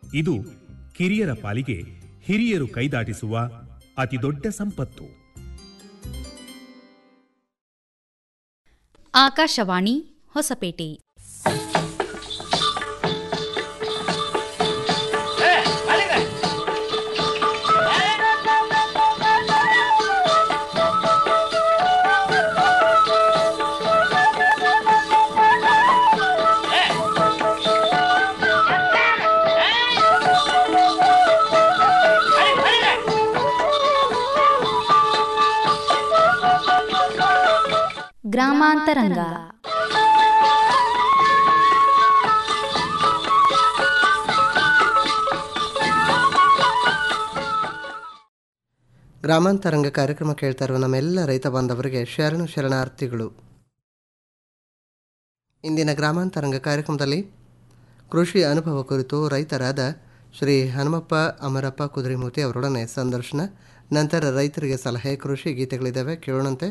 ಇದು ಕಿರಿಯರ ಪಾಲಿಗೆ ಹಿರಿಯರು ಕೈದಾಟಿಸುವ ಅತಿದೊಡ್ಡ ಸಂಪತ್ತು ಆಕಾಶವಾಣಿ ಹೊಸಪೇಟೆ ಗ್ರಾಮಾಂತರಂಗ ಗ್ರಾಮಾಂತರಂಗ ಕಾರ್ಯಕ್ರಮ ಕೇಳ್ತಾ ಇರುವ ನಮ್ಮೆಲ್ಲ ರೈತ ಬಾಂಧವರಿಗೆ ಶರಣು ಶರಣಾರ್ಥಿಗಳು ಇಂದಿನ ಗ್ರಾಮಾಂತರಂಗ ಕಾರ್ಯಕ್ರಮದಲ್ಲಿ ಕೃಷಿ ಅನುಭವ ಕುರಿತು ರೈತರಾದ ಶ್ರೀ ಹನುಮಪ್ಪ ಅಮರಪ್ಪ ಕುದುರೆಮೂರ್ತಿ ಅವರೊಡನೆ ಸಂದರ್ಶನ ನಂತರ ರೈತರಿಗೆ ಸಲಹೆ ಕೃಷಿ ಗೀತೆಗಳಿದ್ದಾವೆ ಕೇಳೋಣಂತೆ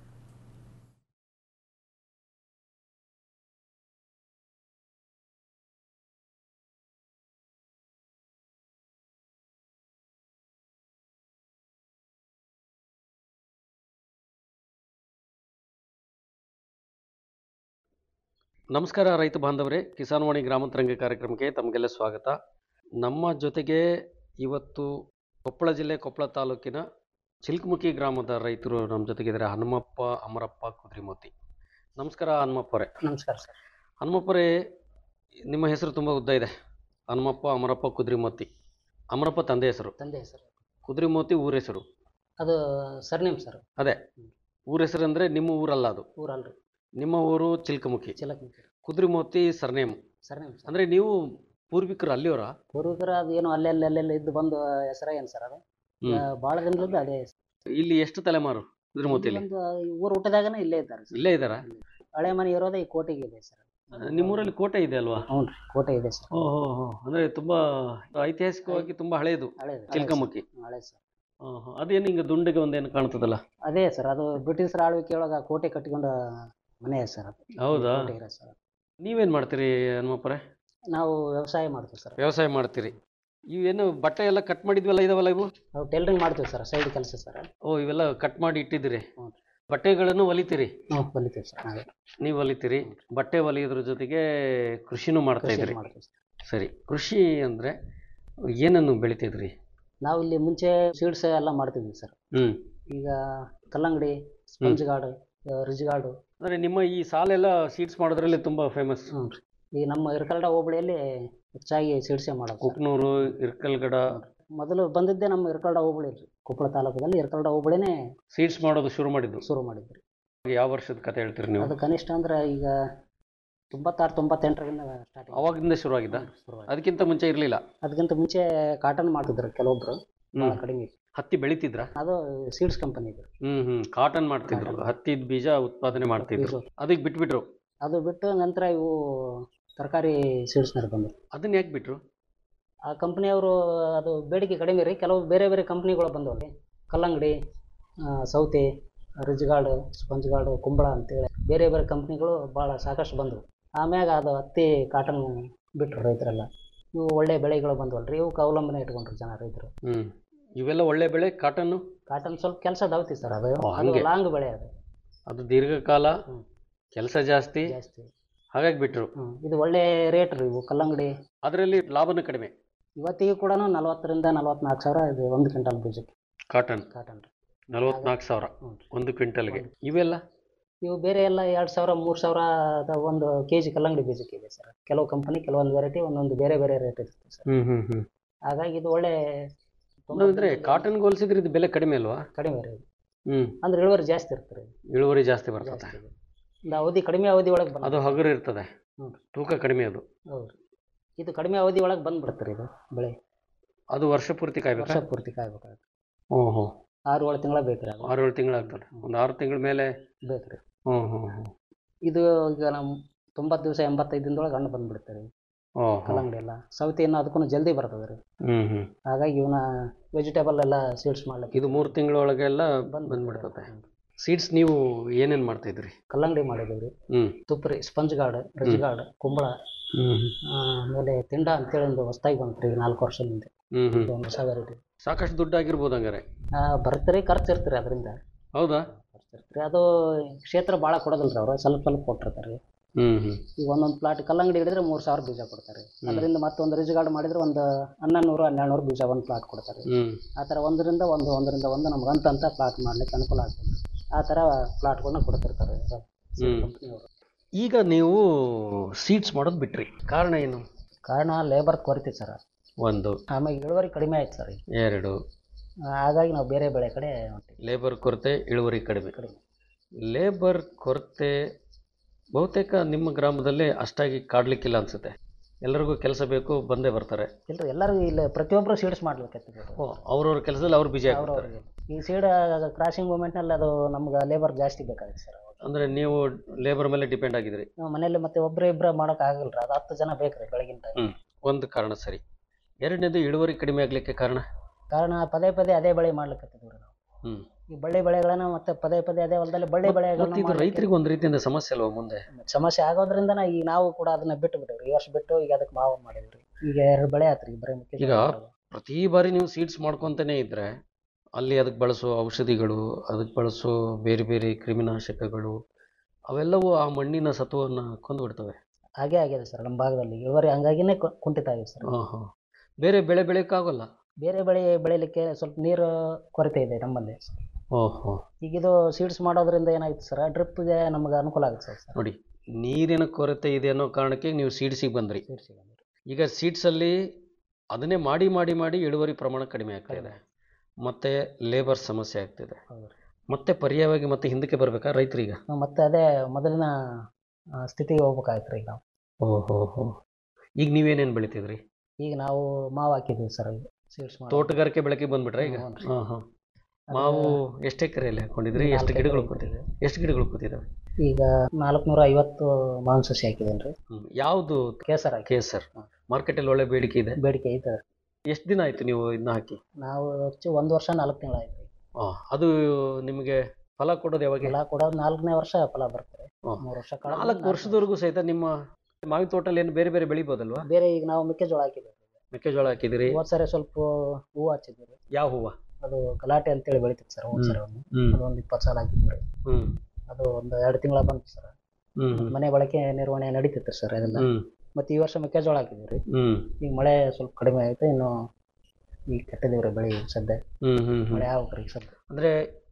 ನಮಸ್ಕಾರ ರೈತ ಬಾಂಧವರೇ ಕಿಸಾನ್ವಾಣಿ ಗ್ರಾಮಾಂತರಂಗ ಕಾರ್ಯಕ್ರಮಕ್ಕೆ ತಮಗೆಲ್ಲ ಸ್ವಾಗತ ನಮ್ಮ ಜೊತೆಗೆ ಇವತ್ತು ಕೊಪ್ಪಳ ಜಿಲ್ಲೆ ಕೊಪ್ಪಳ ತಾಲೂಕಿನ ಚಿಲ್ಕಮುಖಿ ಗ್ರಾಮದ ರೈತರು ನಮ್ಮ ಜೊತೆಗಿದ್ದಾರೆ ಹನುಮಪ್ಪ ಅಮರಪ್ಪ ಕುದ್ರಿಮೋತಿ ನಮಸ್ಕಾರ ಹನುಮಪ್ಪರೇ ನಮಸ್ಕಾರ ಸರ್ ಹನುಮಪ್ಪರೇ ನಿಮ್ಮ ಹೆಸರು ತುಂಬ ಉದ್ದ ಇದೆ ಹನುಮಪ್ಪ ಅಮರಪ್ಪ ಕುದ್ರಿಮೋತಿ ಅಮರಪ್ಪ ತಂದೆ ಹೆಸರು ತಂದೆ ಹೆಸರು ಕುದ್ರಿಮೋತಿ ಊರ ಹೆಸರು ಅದು ಸರ್ನೇಮ್ ಸರ್ ಅದೇ ಊರ ಹೆಸರು ಅಂದರೆ ನಿಮ್ಮ ಊರಲ್ಲ ಅದು ಊರಲ್ರಿ ನಿಮ್ಮ ಊರು Chilkamukhi Chilakanki Kudrimoti surname surname sir ಅಂದರೆ ನೀವು ಪೂರ್ವಿಕರು ಅಲ್ಲಿಯವರ ಪೂರ್ವಿಕರ ಅದು ಏನು ಅಲ್ಲೆಲ್ಲ ಅಲ್ಲೆಲ್ಲ ಇದ್ದು ಬಂದು ಹೆಸರ ಏನು ಸರ್ ಅದು ಹ್ಮ್. ಭಾಳ ದಿನದಿಂದ ಅದೇ ಇಲ್ಲಿ ಎಷ್ಟು ತಲೆಮಾರು ಕುದ್ರಿಮೋತಿಲಿ ಒಂದು ಊರು ಹುಟ್ಟಿದಾಗನೇ ಇಲ್ಲೇ ಇದ್ದಾರೆ ಸರ್ ಇಲ್ಲೇ ಇದ್ದಾರಾ ಹಳೆ ಮನೆ ಇರೋದೇ ಈ ಕೋಟೆಗೆ ಇದೆ ಸರ್ ನಿಮ್ಮೂರಲ್ಲಿ ಕೋಟೆ ಇದೆ ಅಲ್ವಾ ಹ್ಞೂ ರೀ ಕೋಟೆ ಇದೆ ಸರ್ ಓಹೋ ಅಂದ್ರೆ ತುಂಬಾ ಐತಿಹಾಸಿಕವಾಗಿ ತುಂಬಾ ಹಳೇದು ಹಳೆ ಚಿಲ್ಕಮಕ್ಕಿ ಹಳೆ ಸರ್ ಆಹಾ. ಅದೇನು ಹಿಂಗ ದುಂಡಿಗೆ ಒಂದೇನು ಕಾಣ್ತದಲ್ಲ ಅದೇ ಸರ್ ಅದು ಬ್ರಿಟಿಷರ ಆಳ್ವಿಕೆ ಒಳಗೆ ಕೋಟೆ ಕಟ್ಟಿಕೊಂಡ ಮನೆ ಸರ್ ಅದು ಹೌದಾ ಕೋಟೆ ಇರೋ ಸರ್ ನೀವೇನ್ ಮಾಡ್ತೀರಿ ಹನುಮಪ್ಪರೇ ನಾವು ವ್ಯವಸಾಯ ಮಾಡ್ತೀವಿ ಸರ್ ವ್ಯವಸಾಯ ಮಾಡ್ತೀರಿ ಇವೇನು ಬಟ್ಟೆ ಎಲ್ಲ ಕಟ್ ಮಾಡಿದ್ವಲ್ಲ ಇದಾವಲ್ಲ ಇವು ನಾವು ಟೈಲರಿಂಗ್ ಮಾಡ್ತೀವಿ ಸರ್ ಸೈಡ್ ಕೆಲಸ ಸರ್ ಓ ಇವೆಲ್ಲ ಕಟ್ ಮಾಡಿ ಇಟ್ಟಿದ್ದೀರಿ ಹ್ಞೂ. ಬಟ್ಟೆಗಳನ್ನು ಹೊಲಿತೀರಿ ನಾವು ಹೊಲಿತೀವಿ ಸರ್ ನಾವೇ ನೀವು ಹೊಲಿತೀರಿ ಬಟ್ಟೆ ಹೊಲಿಯೋದ್ರ ಜೊತೆಗೆ ಕೃಷಿನೂ ಮಾಡ್ತಾ ಕೃಷಿ ಇದ್ರಿ ಮಾಡ್ತೀವಿ ಸರ್ ಸರಿ ಕೃಷಿ ಅಂದ್ರೆ ಏನನ್ನು ಬೆಳಿತಿದ್ರಿ ನಾವು ಇಲ್ಲಿ ಮುಂಚೆ ಸೀಡ್ಸ್ ಎಲ್ಲ ಮಾಡ್ತಿದ್ವಿ ಸರ್ ಹ್ಮ್ ಈಗ ಕಲ್ಲಂಗಡಿ ಸ್ಪಂಜ್ ಗಾರ್ಡ್ ರಿಜ್ ಗಾರ್ಡು ಅಂದ್ರೆ ನಿಮ್ಮ ಈ ಸಾಲೆಲ್ಲ ಸೀಡ್ಸ್ ಮಾಡೋದ್ರಲ್ಲಿ ತುಂಬಾ ಫೇಮಸ್ ಹ್ಞೂ ರೀ ಈ ನಮ್ಮ ಇರ್ಕಲ್ಡ ಹೋಬಳಿಯಲ್ಲಿ ಹೆಚ್ಚಾಗಿ ಸೀಡ್ಸೆ ಮಾಡೋದು ಸರ್. ಕುಕ್ನೂರು ಇರ್ಕಲ್ಗಡ ಮೊದಲು ಬಂದಿದ್ದೆ ನಮ್ಮ ಇರ್ಕಲ್ಡ ಹೋಬಳಿ ರೀ ಕೊಪ್ಪಳ ತಾಲೂಕದಲ್ಲಿ ಇರ್ಕಲ್ಡ ಹೋಬಳಿನೇ ಸೀಡ್ಸ್ ಮಾಡೋದು ಶುರು ಮಾಡಿದ್ದು ಶುರು ಮಾಡಿದ್ರಿ ಯಾವ ವರ್ಷದ ಕತೆ ಹೇಳ್ತೀರಿ ನೀವು ಅದು ಕನಿಷ್ಠ ಅಂದ್ರೆ ಈಗ ತೊಂಬತ್ತಾರು ತೊಂಬತ್ತೆಂಟರಿಂದ ಸ್ಟಾರ್ಟ್ ಅವಾಗಿಂದ ಶುರು ಆಗಿದ್ದ ಅದಕ್ಕಿಂತ ಮುಂಚೆ ಇರಲಿಲ್ಲ ಅದಕ್ಕಿಂತ ಮುಂಚೆ ಕಾಟನ್ ಮಾಡ್ತಿದ್ರು ಕೆಲವೊಬ್ರು ಭಾಳ ಕಡಿಮೆ ಇತ್ತು. ಹತ್ತಿ ಬೆಳಿತಿದ್ರ ಅದು ಸೀಡ್ಸ್ ಕಂಪನಿ ಇದು ಹ್ಮ್ ಹ್ಮ್ ಕಾಟನ್ ಮಾಡ್ತಿದ್ರು ಹತ್ತಿದ ಬೀಜ ಉತ್ಪಾದನೆ ಮಾಡ್ತಿದ್ರು ಬೀಜ. ಅದಕ್ಕೆ ಬಿಟ್ಬಿಟ್ರು ಅದು ಬಿಟ್ಟು ನಂತರ ಇವು ತರಕಾರಿ ಸೀಡ್ಸ್ನವ್ರು ಬಂದರು ಅದನ್ನ ಯಾಕೆ ಬಿಟ್ರು ಆ ಕಂಪ್ನಿಯವರು ಅದು ಬೇಡಿಕೆ ಕಡಿಮೆ ರೀ ಕೆಲವು ಬೇರೆ ಬೇರೆ ಕಂಪ್ನಿಗಳು ಬಂದವು ಕಲ್ಲಂಗಡಿ ಆ, ಸೌತೆ ರಿಜ್ಗಾರ್ಡು ಸ್ಪಂಜ್ಗಾರ್ಡು ಕುಂಬಳ ಅಂತೇಳಿ ಬೇರೆ ಬೇರೆ ಕಂಪ್ನಿಗಳು ಭಾಳ ಸಾಕಷ್ಟು ಬಂದವು ಆಮ್ಯಾಗ ಅದು ಹತ್ತಿ ಕಾಟನ್ ಬಿಟ್ಟರು ರೈತರೆಲ್ಲ ಇವು ಒಳ್ಳೆ ಬೆಳೆಗಳು ಬಂದವಲ್ಲ ರೀ ಇವಕ್ಕೆ ಅವಲಂಬನೆ ಇಟ್ಕೊಂಡ್ರು ಜನ ರೈತರು ಹ್ಮ್ ಇವೆಲ್ಲ ಒಳ್ಳೆ ಬೆಳೆ ಕಾಟನ್ನು ಕಾಟನ್ ಸ್ವಲ್ಪ ಕೆಲಸ ದವತಿ ಸರ್ ಅದು ಓ, ಅದು ಹಂಗೆ. ಲಾಂಗ್ ಬೆಳೆ ಅದು ಅದು ದೀರ್ಘಕಾಲ ಹ್ಮ್. ಕೆಲಸ ಜಾಸ್ತಿ ಜಾಸ್ತಿ ಹಾಗಾಗಿ ಬಿಟ್ರು ಹ್ಮ್. ಇದು ಒಳ್ಳೆ ರೇಟ್ ರೀ ಇವು ಕಲ್ಲಂಗಡಿ ಅದರಲ್ಲಿ ಲಾಭನೂ ಕಡಿಮೆ ಇವತ್ತಿಗೆ ಕೂಡ ನಲವತ್ತರಿಂದ ನಲವತ್ನಾಲ್ಕು ಸಾವಿರ ಇದು ಒಂದು ಕ್ವಿಂಟಲ್ ಬೀಜಕ್ಕೆ ಕಾಟನ್ ಕಾಟನ್ ರೀ ನಲವತ್ನಾಲ್ಕು ಸಾವಿರ ಹ್ಞೂ ಒಂದು ಕ್ವಿಂಟಲ್ಗೆ ಇವೆಲ್ಲ ಇವು ಬೇರೆ ಎಲ್ಲ ಎರಡು ಸಾವಿರ ಮೂರು ಸಾವಿರದ ಒಂದು ಕೆ ಜಿ ಕಲ್ಲಂಗಡಿ ಬೀಜಕ್ಕೆ ಇದೆ ಸರ್ ಕೆಲವು ಕಂಪನಿ ಕೆಲವೊಂದು ವೆರೈಟಿ ಒಂದೊಂದು ಬೇರೆ ಬೇರೆ ರೇಟ್ ಇರುತ್ತೆ ಸರ್ ಹ್ಮ್ ಹ್ಮ್ ಹ್ಮ್ ಹಾಗಾಗಿ ಇದು ಒಳ್ಳೆ ಅಂದ್ರೆ ಕಾಟನ್ ಹೋಲಿಸಿದ್ರೆ ಇದು ಬೆಲೆ ಕಡಿಮೆ ಅಲ್ವಾ ಕಡಿಮೆ ರೀ ಇದು. ಹ್ಮ್ ಅಂದ್ರೆ ಇಳುವರಿ ಜಾಸ್ತಿ ಇರ್ತದೆ ರೀ ಇಳುವರಿ ಜಾಸ್ತಿ ಬರ್ತದೆ ಜಾಸ್ತಿ ಇದೆ. ಒಂದು ಅವಧಿ ಕಡಿಮೆ ಅವಧಿ ಒಳಗೆ ಬಂದು ಅದು ಹಗುರು ಇರ್ತದೆ ಹ್ಞೂ ತೂಕ ಕಡಿಮೆ ಅದು ಹೌದು ಇದು ಕಡಿಮೆ ಅವಧಿ ಒಳಗೆ ಬಂದ್ಬಿಡುತ್ತೆ ರೀ ಇದು ಬೆಳೆ ಅದು ವರ್ಷ ಪೂರ್ತಿ ಕಾಯ್ಬೇಕಾ ವರ್ಷ ಪೂರ್ತಿ ಕಾಯ್ಬೇಕಾಗುತ್ತೆ ಹ್ಮ್ ಹ್ಮ್ ಆರು ಏಳು ತಿಂಗಳ ಬೇಕು ರೀ ಅದು ಆರು ಏಳು ತಿಂಗಳಾಗ್ತದೆ ಒಂದು ಆರು ತಿಂಗಳ ಮೇಲೆ ಬೇಕು ರೀ ಹ್ಮ್ ಹ್ಮ್ ಹ್ಮ್ ಇದು ಈಗ ನಮ್ಮ ತೊಂಬತ್ತು ದಿವಸ ಎಂಬತ್ತೈದು ದಿನದೊಳಗೆ ಹಣ್ಣು ಬಂದ್ಬಿಡುತ್ತೆ ರೀ ಓ ಹ್ಮ್ ಕಲ್ಲಂಗಡಿ ಎಲ್ಲ ಸೌತೆ ಇನ್ನು ಅದಕ್ಕೂ ಜಲ್ದಿ ಬರ್ತದೆ ರೀ ಹ್ಮ್ ಹ್ಮ್ ಹಾಗಾಗಿ ಇವನ್ನ ವೆಜಿಟೇಬಲ್ ಎಲ್ಲ ಸೀಡ್ಸ್ ಮಾಡ್ಲಿಕ್ಕೆ ಇದು ಮೂರು ತಿಂಗಳೊಳಗೆಲ್ಲ ಬಂದ್ ಬಂದ್ಬಿಡ್ತದೆ ಸೀಡ್ಸ್ ನೀವು ಏನೇನು ಮಾಡ್ತಾ ಇದ್ರಿ ಕಲ್ಲಂಗಡಿ ಮಾಡಿದ್ದೀವಿ ರೀ ಹ್ಮ್ ತುಪ್ರಿ ಸ್ಪಂಜ್ ಗಾರ್ಡ್ ರಿಜ್ ಗಾರ್ಡ್ ಕುಂಬಳ ಹ್ಮ್ ಆ, ಆಮೇಲೆ ತಿಂಡ ಅಂತೇಳಿ ಒಂದು ಹೊಸ್ದಾಗಿ ಬಂತು ಈಗ ನಾಲ್ಕು ವರ್ಷದಿಂದ ಹ್ಮ್ ಹ್ಮ್ ಇದು ಒಂದು ಹೊಸ ವೆರೈಟಿ ಸಾಕಷ್ಟು ದುಡ್ಡು ಆಗಿರ್ಬೋದು ಹಂಗಾರೆ ಬರ್ತರಿ ಖರ್ಚು ಇರ್ತೀರಿ ಅದರಿಂದ ಹೌದಾ ಖರ್ಚು ಇರ್ತೀರಿ ಅದು ಕ್ಷೇತ್ರ ಭಾಳ ಕೊಡೋದಿಲ್ಲ ರೀ ಅವರು ಸ್ವಲ್ಪ ಸ್ವಲ್ಪ ಕೊಟ್ಟಿರ್ತಾರೆ ರೀ ಹ್ಮ್ ಹ್ಮ್ ಈಗ ಒಂದೊಂದು ಪ್ಲಾಟ್ ಕಲ್ಲಂಗಡಿ ಹಿಡಿದ್ರೆ ಮೂರು ಸಾವಿರ ಬೀಜ ಕೊಡ್ತಾರೆ ಅದರಿಂದ ಮತ್ತೊಂದು ರಿಜ್ ಗಾರ್ಡ್ ಮಾಡಿದ್ರೆ ಒಂದು ಹನ್ನೊಂದು ನೂರು ಹನ್ನೆರಡು ನೂರು ಬೀಜ ಒಂದು ಪ್ಲಾಟ್ ಕೊಡ್ತಾರೆ ಹ್ಮ್ ಆ ಥರ ಒಂದರಿಂದ ಒಂದು ಒಂದರಿಂದ ಒಂದು ನಮ್ಗೆ ಅಂತ ಅಂತ ಪ್ಲಾಟ್ ಮಾಡ್ಲಿಕ್ಕೆ ಅನುಕೂಲ ಆಗ್ತದೆ ಆ ಥರ ಪ್ಲಾಟ್ಗಳನ್ನ ಕೊಡ್ತಿರ್ತಾರೆ ಹ್ಮ್. ಕಂಪ್ನಿಯವರು ಈಗ ನೀವು ಸೀಡ್ಸ್ ಮಾಡೋದು ಬಿಟ್ರಿ ಕಾರಣ ಏನು ಕಾರಣ ಲೇಬರ್ ಕೊರತೆ ಸರ್ ಒಂದು ಆಮೇಲೆ ಇಳುವರಿ ಕಡಿಮೆ ಆಯ್ತು ಸರ್ ಈಗ ಎರಡು ಹಾಗಾಗಿ ನಾವು ಬೇರೆ ಬೆಳೆ ಕಡೆ ಹೊಂಟಿವಿ ಲೇಬರ್ ಕೊರತೆ ಇಳುವರಿ ಕಡಿಮೆ ಕಡಿಮೆ ಲೇಬರ್ ಕೊರತೆ ಬಹುತೇಕ ನಿಮ್ಮ ಗ್ರಾಮದಲ್ಲಿ ಅಷ್ಟಾಗಿ ಕಾಡ್ಲಿಕ್ಕಿಲ್ಲ ಅನ್ಸುತ್ತೆ ಎಲ್ಲರಿಗೂ ಕೆಲಸ ಬೇಕು ಬಂದೇ ಬರ್ತಾರೆ ಇಲ್ರಿ ಎಲ್ಲರೂ ಇಲ್ಲಿ ಪ್ರತಿಯೊಬ್ಬರು ಸೀಡ್ಸ್ ಮಾಡ್ಲಿಕ್ಕೆ ಅವ್ರವ್ರ ಕೆಲಸದಲ್ಲಿ ಅವ್ರು ಬಿಜಿ ಆಗ್ತಾರೆ ಅವ್ರವ್ರಿಗೆ ಈ ಸೀಡ್ ಕ್ರಾಸಿಂಗ್ ಮೂಮೆಂಟ್ನಲ್ಲಿ ಅದು ನಮ್ಗೆ ಲೇಬರ್ ಜಾಸ್ತಿ ಬೇಕಾಗುತ್ತೆ ಸರ್ ಅಂದ್ರೆ ನೀವು ಲೇಬರ್ ಮೇಲೆ ಡಿಪೆಂಡ್ ಆಗಿದ್ರಿ ನಾವು ಮನೇಲಿ ಮತ್ತೆ ಒಬ್ಬರೇ ಇಬ್ಬರ ಮಾಡೋಕೆ ಆಗಲ್ಲ ರೀ ಅದು ಹತ್ತು ಜನ ಬೇಕು ರೀ ಬೆಳಗಿನ ಟೈಮ್ ಹ್ಮ್ ಒಂದು ಕಾರಣ ಸರಿ ಎರಡನೇದು ಇಳುವರಿ ಕಡಿಮೆ ಆಗ್ಲಿಕ್ಕೆ ಕಾರಣ ಕಾರಣ ಪದೇ ಪದೇ ಅದೇ ಬೆಳೆ ಮಾಡ್ಲಿಕ್ಕೆ ರೀ ನಾವು ಹ್ಮ್ ಈ ಬಳ್ಳಿ ಬೆಳೆಗಳನ್ನ ಮತ್ತೆ ಪದೇ ಪದೇ ಅದೇ ಹೊಲದಲ್ಲಿ ಬಳ್ಳಿ ಮತ್ತೆ ಇದು ಬೆಳೆಗಳನ್ನ ರೈತರಿಗೆ ಒಂದು ರೀತಿಯಿಂದ ಸಮಸ್ಯೆ ಅಲ್ವಾ ಮುಂದೆ ಸಮಸ್ಯೆ ಆಗೋದ್ರಿಂದ ನಾ ಈಗ ನಾವು ಕೂಡ ಅದನ್ನ ಬಿಟ್ಟು ಬಿಟ್ಟಿವ್ರಿ ಈ ವರ್ಷ ಬಿಟ್ಟು ಈಗ ಅದಕ್ಕೆ ಮಾವು ಮಾಡಿದ್ರಿ ಈಗ ಎರಡು ಬೆಳೆ ಆತ್ರಿ ಬರೀ ಮೆಕ್ಕೆಜೋಳ ಈಗ ಮಾಡೋದು. ಪ್ರತಿ ಬಾರಿ ನೀವು ಸೀಡ್ಸ್ ಮಾಡ್ಕೊಂತಾನೆ ಇದ್ರೆ ಅಲ್ಲಿ ಅದಕ್ಕೆ ಬಳಸೋ ಔಷಧಿಗಳು ಅದಕ್ಕೆ ಬಳಸೋ ಬೇರೆ ಬೇರೆ ಕ್ರಿಮಿನಾಶಕಗಳು ಅವೆಲ್ಲವೂ ಆ ಮಣ್ಣಿನ ಸತ್ವವನ್ನು ಕೊಂದುಬಿಡ್ತವೆ ಹಾಗೆ ಆಗಿದೆ ಸರ್ ನಮ್ಮ ಭಾಗದಲ್ಲಿ ಇಳುವರಿ ಹಂಗಾಗಿನೇ ಕು- ಕುಂಠಿತ ಆಗಿದೆ ಸರ್ ಹಾಂ ಹಾಂ ಬೇರೆ ಬೆಳೆ ಬೆಳೆಯೋಕ್ಕಾಗಲ್ಲ ಬೇರೆ ಬೆಳೆ ಬೆಳಿಲಿಕ್ಕೆ ಸ್ವಲ್ಪ ನೀರು ಕೊರತೆ ಇದೆ ನಮ್ಮಲ್ಲಿ ಓಹೋ ಈಗ ಇದು ಸೀಡ್ಸ್ ಮಾಡೋದ್ರಿಂದ ಏನಾಯ್ತು ಸರ್ ಡ್ರಿಪ್ಗೆ ನಮ್ಗೆ ಅನುಕೂಲ ಆಗುತ್ತೆ ಸರ್ ನೋಡಿ ನೀರಿನ ಕೊರತೆ ಇದೆ ಅನ್ನೋ ಕಾರಣಕ್ಕೆ ನೀವು ಸೀಡ್ಸಿಗೆ ಬಂದ್ರಿ ಸೀಡ್ಸ್ ಈಗ ಸೀಡ್ಸಲ್ಲಿ ಅದನ್ನೇ ಮಾಡಿ ಮಾಡಿ ಮಾಡಿ ಇಳುವರಿ ಪ್ರಮಾಣ ಕಡಿಮೆ ಆಗ್ತಾ ಇದೆ ಮತ್ತೆ ಲೇಬರ್ ಸಮಸ್ಯೆ ಆಗ್ತಿದೆ ಹೌದು ಮತ್ತೆ ಪರ್ಯಾಯವಾಗಿ ಮತ್ತೆ ಹಿಂದಕ್ಕೆ ಬರ್ಬೇಕಾ ರೈತರಿಗೆ ನಾವು ಮತ್ತೆ ಅದೇ ಮೊದಲಿನ ಆ, ಸ್ಥಿತಿಗೆ ಹೋಗ್ಬೇಕಾಯ್ತು ರೀ ಈಗ ನಾವು ಓಹೋ ಹೋ ಈಗ ನೀವೇನೇನು ಬೆಳಿತಿದ್ರಿ ಈಗ ನಾವು ಮಾವು ಹಾಕಿದ್ದೀವಿ ಸರ್ ಈಗ ಸೀಡ್ಸ್ ತೋಟಗಾರಿಕೆ ಬೆಳಕಿಗೆ ಬಂದ್ಬಿಟ್ರೆ ಈಗ ಹ್ಞೂ ರೀ. ಹಾಂ ಹಾಂ ಮಾವು ಎಷ್ಟು ಎಕರೆಯಲ್ಲಿ ಹಾಕೊಂಡಿದ್ರಿ ಎಷ್ಟು ನಾಲ್ಕು ಗಿಡಗಳು ಎಕರೆ ಕೂತಿದೆ ಎಷ್ಟು ಗಿಡಗಳು ಕೂತಿದ್ದಾವೆ ಈಗ ನಾಲ್ಕುನೂರ ಐವತ್ತು ಮಾವಿನ ಸಸಿ ಹಾಕಿದ್ದೇನೆ ರೀ ಯಾವುದು ಕೇಸರ್ ಹಾಕಿ ಕೇಸರ್ ಹ್ಮ್. ಮಾರ್ಕೆಟಲ್ಲಿ ಒಳ್ಳೆ ಬೇಡಿಕೆ ಇದೆ ಬೇಡಿಕೆ ಐತೆ ಎಷ್ಟು ದಿನ ಆಯ್ತು ನೀವು ಇದನ್ನ ಹಾಕಿ ನಾವು ಹೆಚ್ಚು ಒಂದು ವರ್ಷ ನಾಲ್ಕು ತಿಂಗಳಾಯ್ತು ರೀ ಆ, ಅದು ನಿಮಗೆ ಫಲ ಕೊಡೋದು ಯಾವಾಗ ಫಲ ಕೂಡ ನಾಲ್ಕನೇ ವರ್ಷ ಫಲ ಬರ್ತದೆ ಹ್ಮ್. ಮೂರು ವರ್ಷ ಕಾಲ ನಾಲ್ಕು ವರ್ಷದವರೆಗೂ ಸಹಿತ ನಿಮ್ಮ ಮಾವಿನ ತೋಟಲ್ಲಿ ಏನು ಬೇರೆ ಬೇರೆ ಬೆಳಿಬೋದಲ್ವಾ ಬೇರೆ ಈಗ ನಾವು ಮೆಕ್ಕೆಜೋಳ ಹಾಕಿದ್ದೀವಿ ಮೆಕ್ಕೆಜೋಳ ಹಾಕಿದಿರಿ ಹೋದ್ ಸರಿ ಸ್ವಲ್ಪ ಹೂವು ಹಚ್ಚಿದ್ದೀವಿ ರೀ ಯಾವ ಹೂವ ಅದು ಗಲಾಟೆ ಅಂತೇಳಿ ಬೆಳಿತಿತ್ತು ಸರ್ ಹೋದ್ ಹ್ಮ್. ಸರಿ ಒಂದು ಹ್ಮ್ ಅದು ಒಂದು ಇಪ್ಪತ್ತು ಸಾಲ ಹಾಕಿದ್ವಿ ರೀ ಹ್ಮ್ ಅದು ಒಂದು ಎರಡು ತಿಂಗಳ ಬಂತು ಸರ್ ಹ್ಮ್ ಹ್ಮ್ ಮನೆ ಬಳಕೆ ನಿರ್ವಹಣೆ ನಡೀತಿತ್ತು ಸರ್ ಅದೆಲ್ಲ ಹ್ಮ್ ಮತ್ತೆ ಈ ವರ್ಷ ಮೆಕ್ಕೆಜೋಳ ಹಾಕಿದ್ದೀವಿ ರೀ ಹ್ಮ್ ಈಗ ಮಳೆ ಸ್ವಲ್ಪ ಕಡಿಮೆ ಆಯ್ತು ಇನ್ನು ಈಗ ಕೆಟ್ಟಿದ್ದೀವಿ ರೀ ಬೆಳೆ ಸದ್ಯ ಹ್ಮ್ ಹ್ಮ್ ಹ್ಮ್ ಮಳೆ ಆಗ್ಬೇಕ್ರಿ ಈಗ ಸದ್ಯ ಅಂದ್ರೆ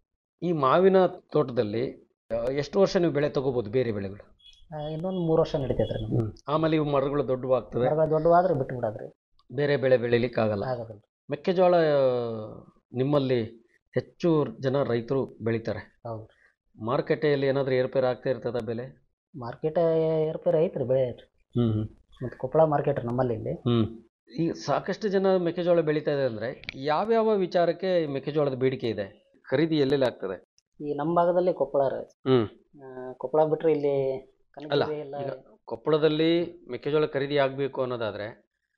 ಈ ಮಾವಿನ ತೋಟದಲ್ಲಿ ಆ, ಎಷ್ಟು ವರ್ಷ ನೀವು ಬೆಳೆ ತಗೋಬಹುದು ಬೇರೆ ಬೆಳೆಗಳು ಆ, ಇನ್ನೊಂದು ಮೂರು ವರ್ಷ ನಡೀತೈತೆ ರೀ ನಮ್ಗೆ ಆಮೇಲೆ ಇವು ಮರಗಳು ದೊಡ್ಡವಾಗ್ತವೆ ಮರಗಳು ದೊಡ್ಡವಾದ್ರೆ ಬಿಟ್ಟು ಬಿಡೋದ್ರಿ ಬೇರೆ ಬೆಳೆ ಬೆಳಿಲಿಕ್ಕೆ ಆಗಲ್ಲ ಆಗೋದಿಲ್ಲ ಮೆಕ್ಕೆಜೋಳ ಆ, ನಿಮ್ಮಲ್ಲಿ ಹೆಚ್ಚು ಜನ ರೈತರು ಬೆಳಿತಾರೆ ಹೌದು ಮಾರುಕಟ್ಟೆಯಲ್ಲಿ ಏನಾದರೂ ಏರ್ಪೇರ್ ಆಗ್ತಾ ಇರ್ತದ ಬೆಲೆ ಮಾರ್ಕೆಟ್ ಏರ್ಪೇರ್ ಐತ್ರಿ ಬೆಳೆ ಹ್ಮ್ ಹ್ಮ್ ಮತ್ತು ಕೊಪ್ಪಳ ಮಾರ್ಕೆಟ್ ರೀ ನಮ್ಮಲ್ಲಿ ಇಲ್ಲಿ ಹ್ಮ್ ಈಗ ಸಾಕಷ್ಟು ಜನ ಮೆಕ್ಕೆಜೋಳ ಬೆಳೀತಾ ಇದೆ ಅಂದ್ರೆ ಯಾವ್ಯಾವ ವಿಚಾರಕ್ಕೆ ಈ ಮೆಕ್ಕೆಜೋಳದ ಬೇಡಿಕೆ ಇದೆ ಖರೀದಿ ಎಲ್ಲೆಲ್ಲಿ ಆಗ್ತದೆ ಈ ನಮ್ಮ ಭಾಗದಲ್ಲಿ ಕೊಪ್ಪಳ ರೀ ಹ್ಮ್ ಆ, ಕೊಪ್ಪಳ ಬಿಟ್ರೆ ಇಲ್ಲಿ ಅಲ್ಲ ಕನಕಗಿರಿ ಎಲ್ಲ ಈಗ ಕೊಪ್ಪಳದಲ್ಲಿ ಮೆಕ್ಕೆಜೋಳ ಖರೀದಿ ಆಗಬೇಕು ಅನ್ನೋದಾದ್ರೆ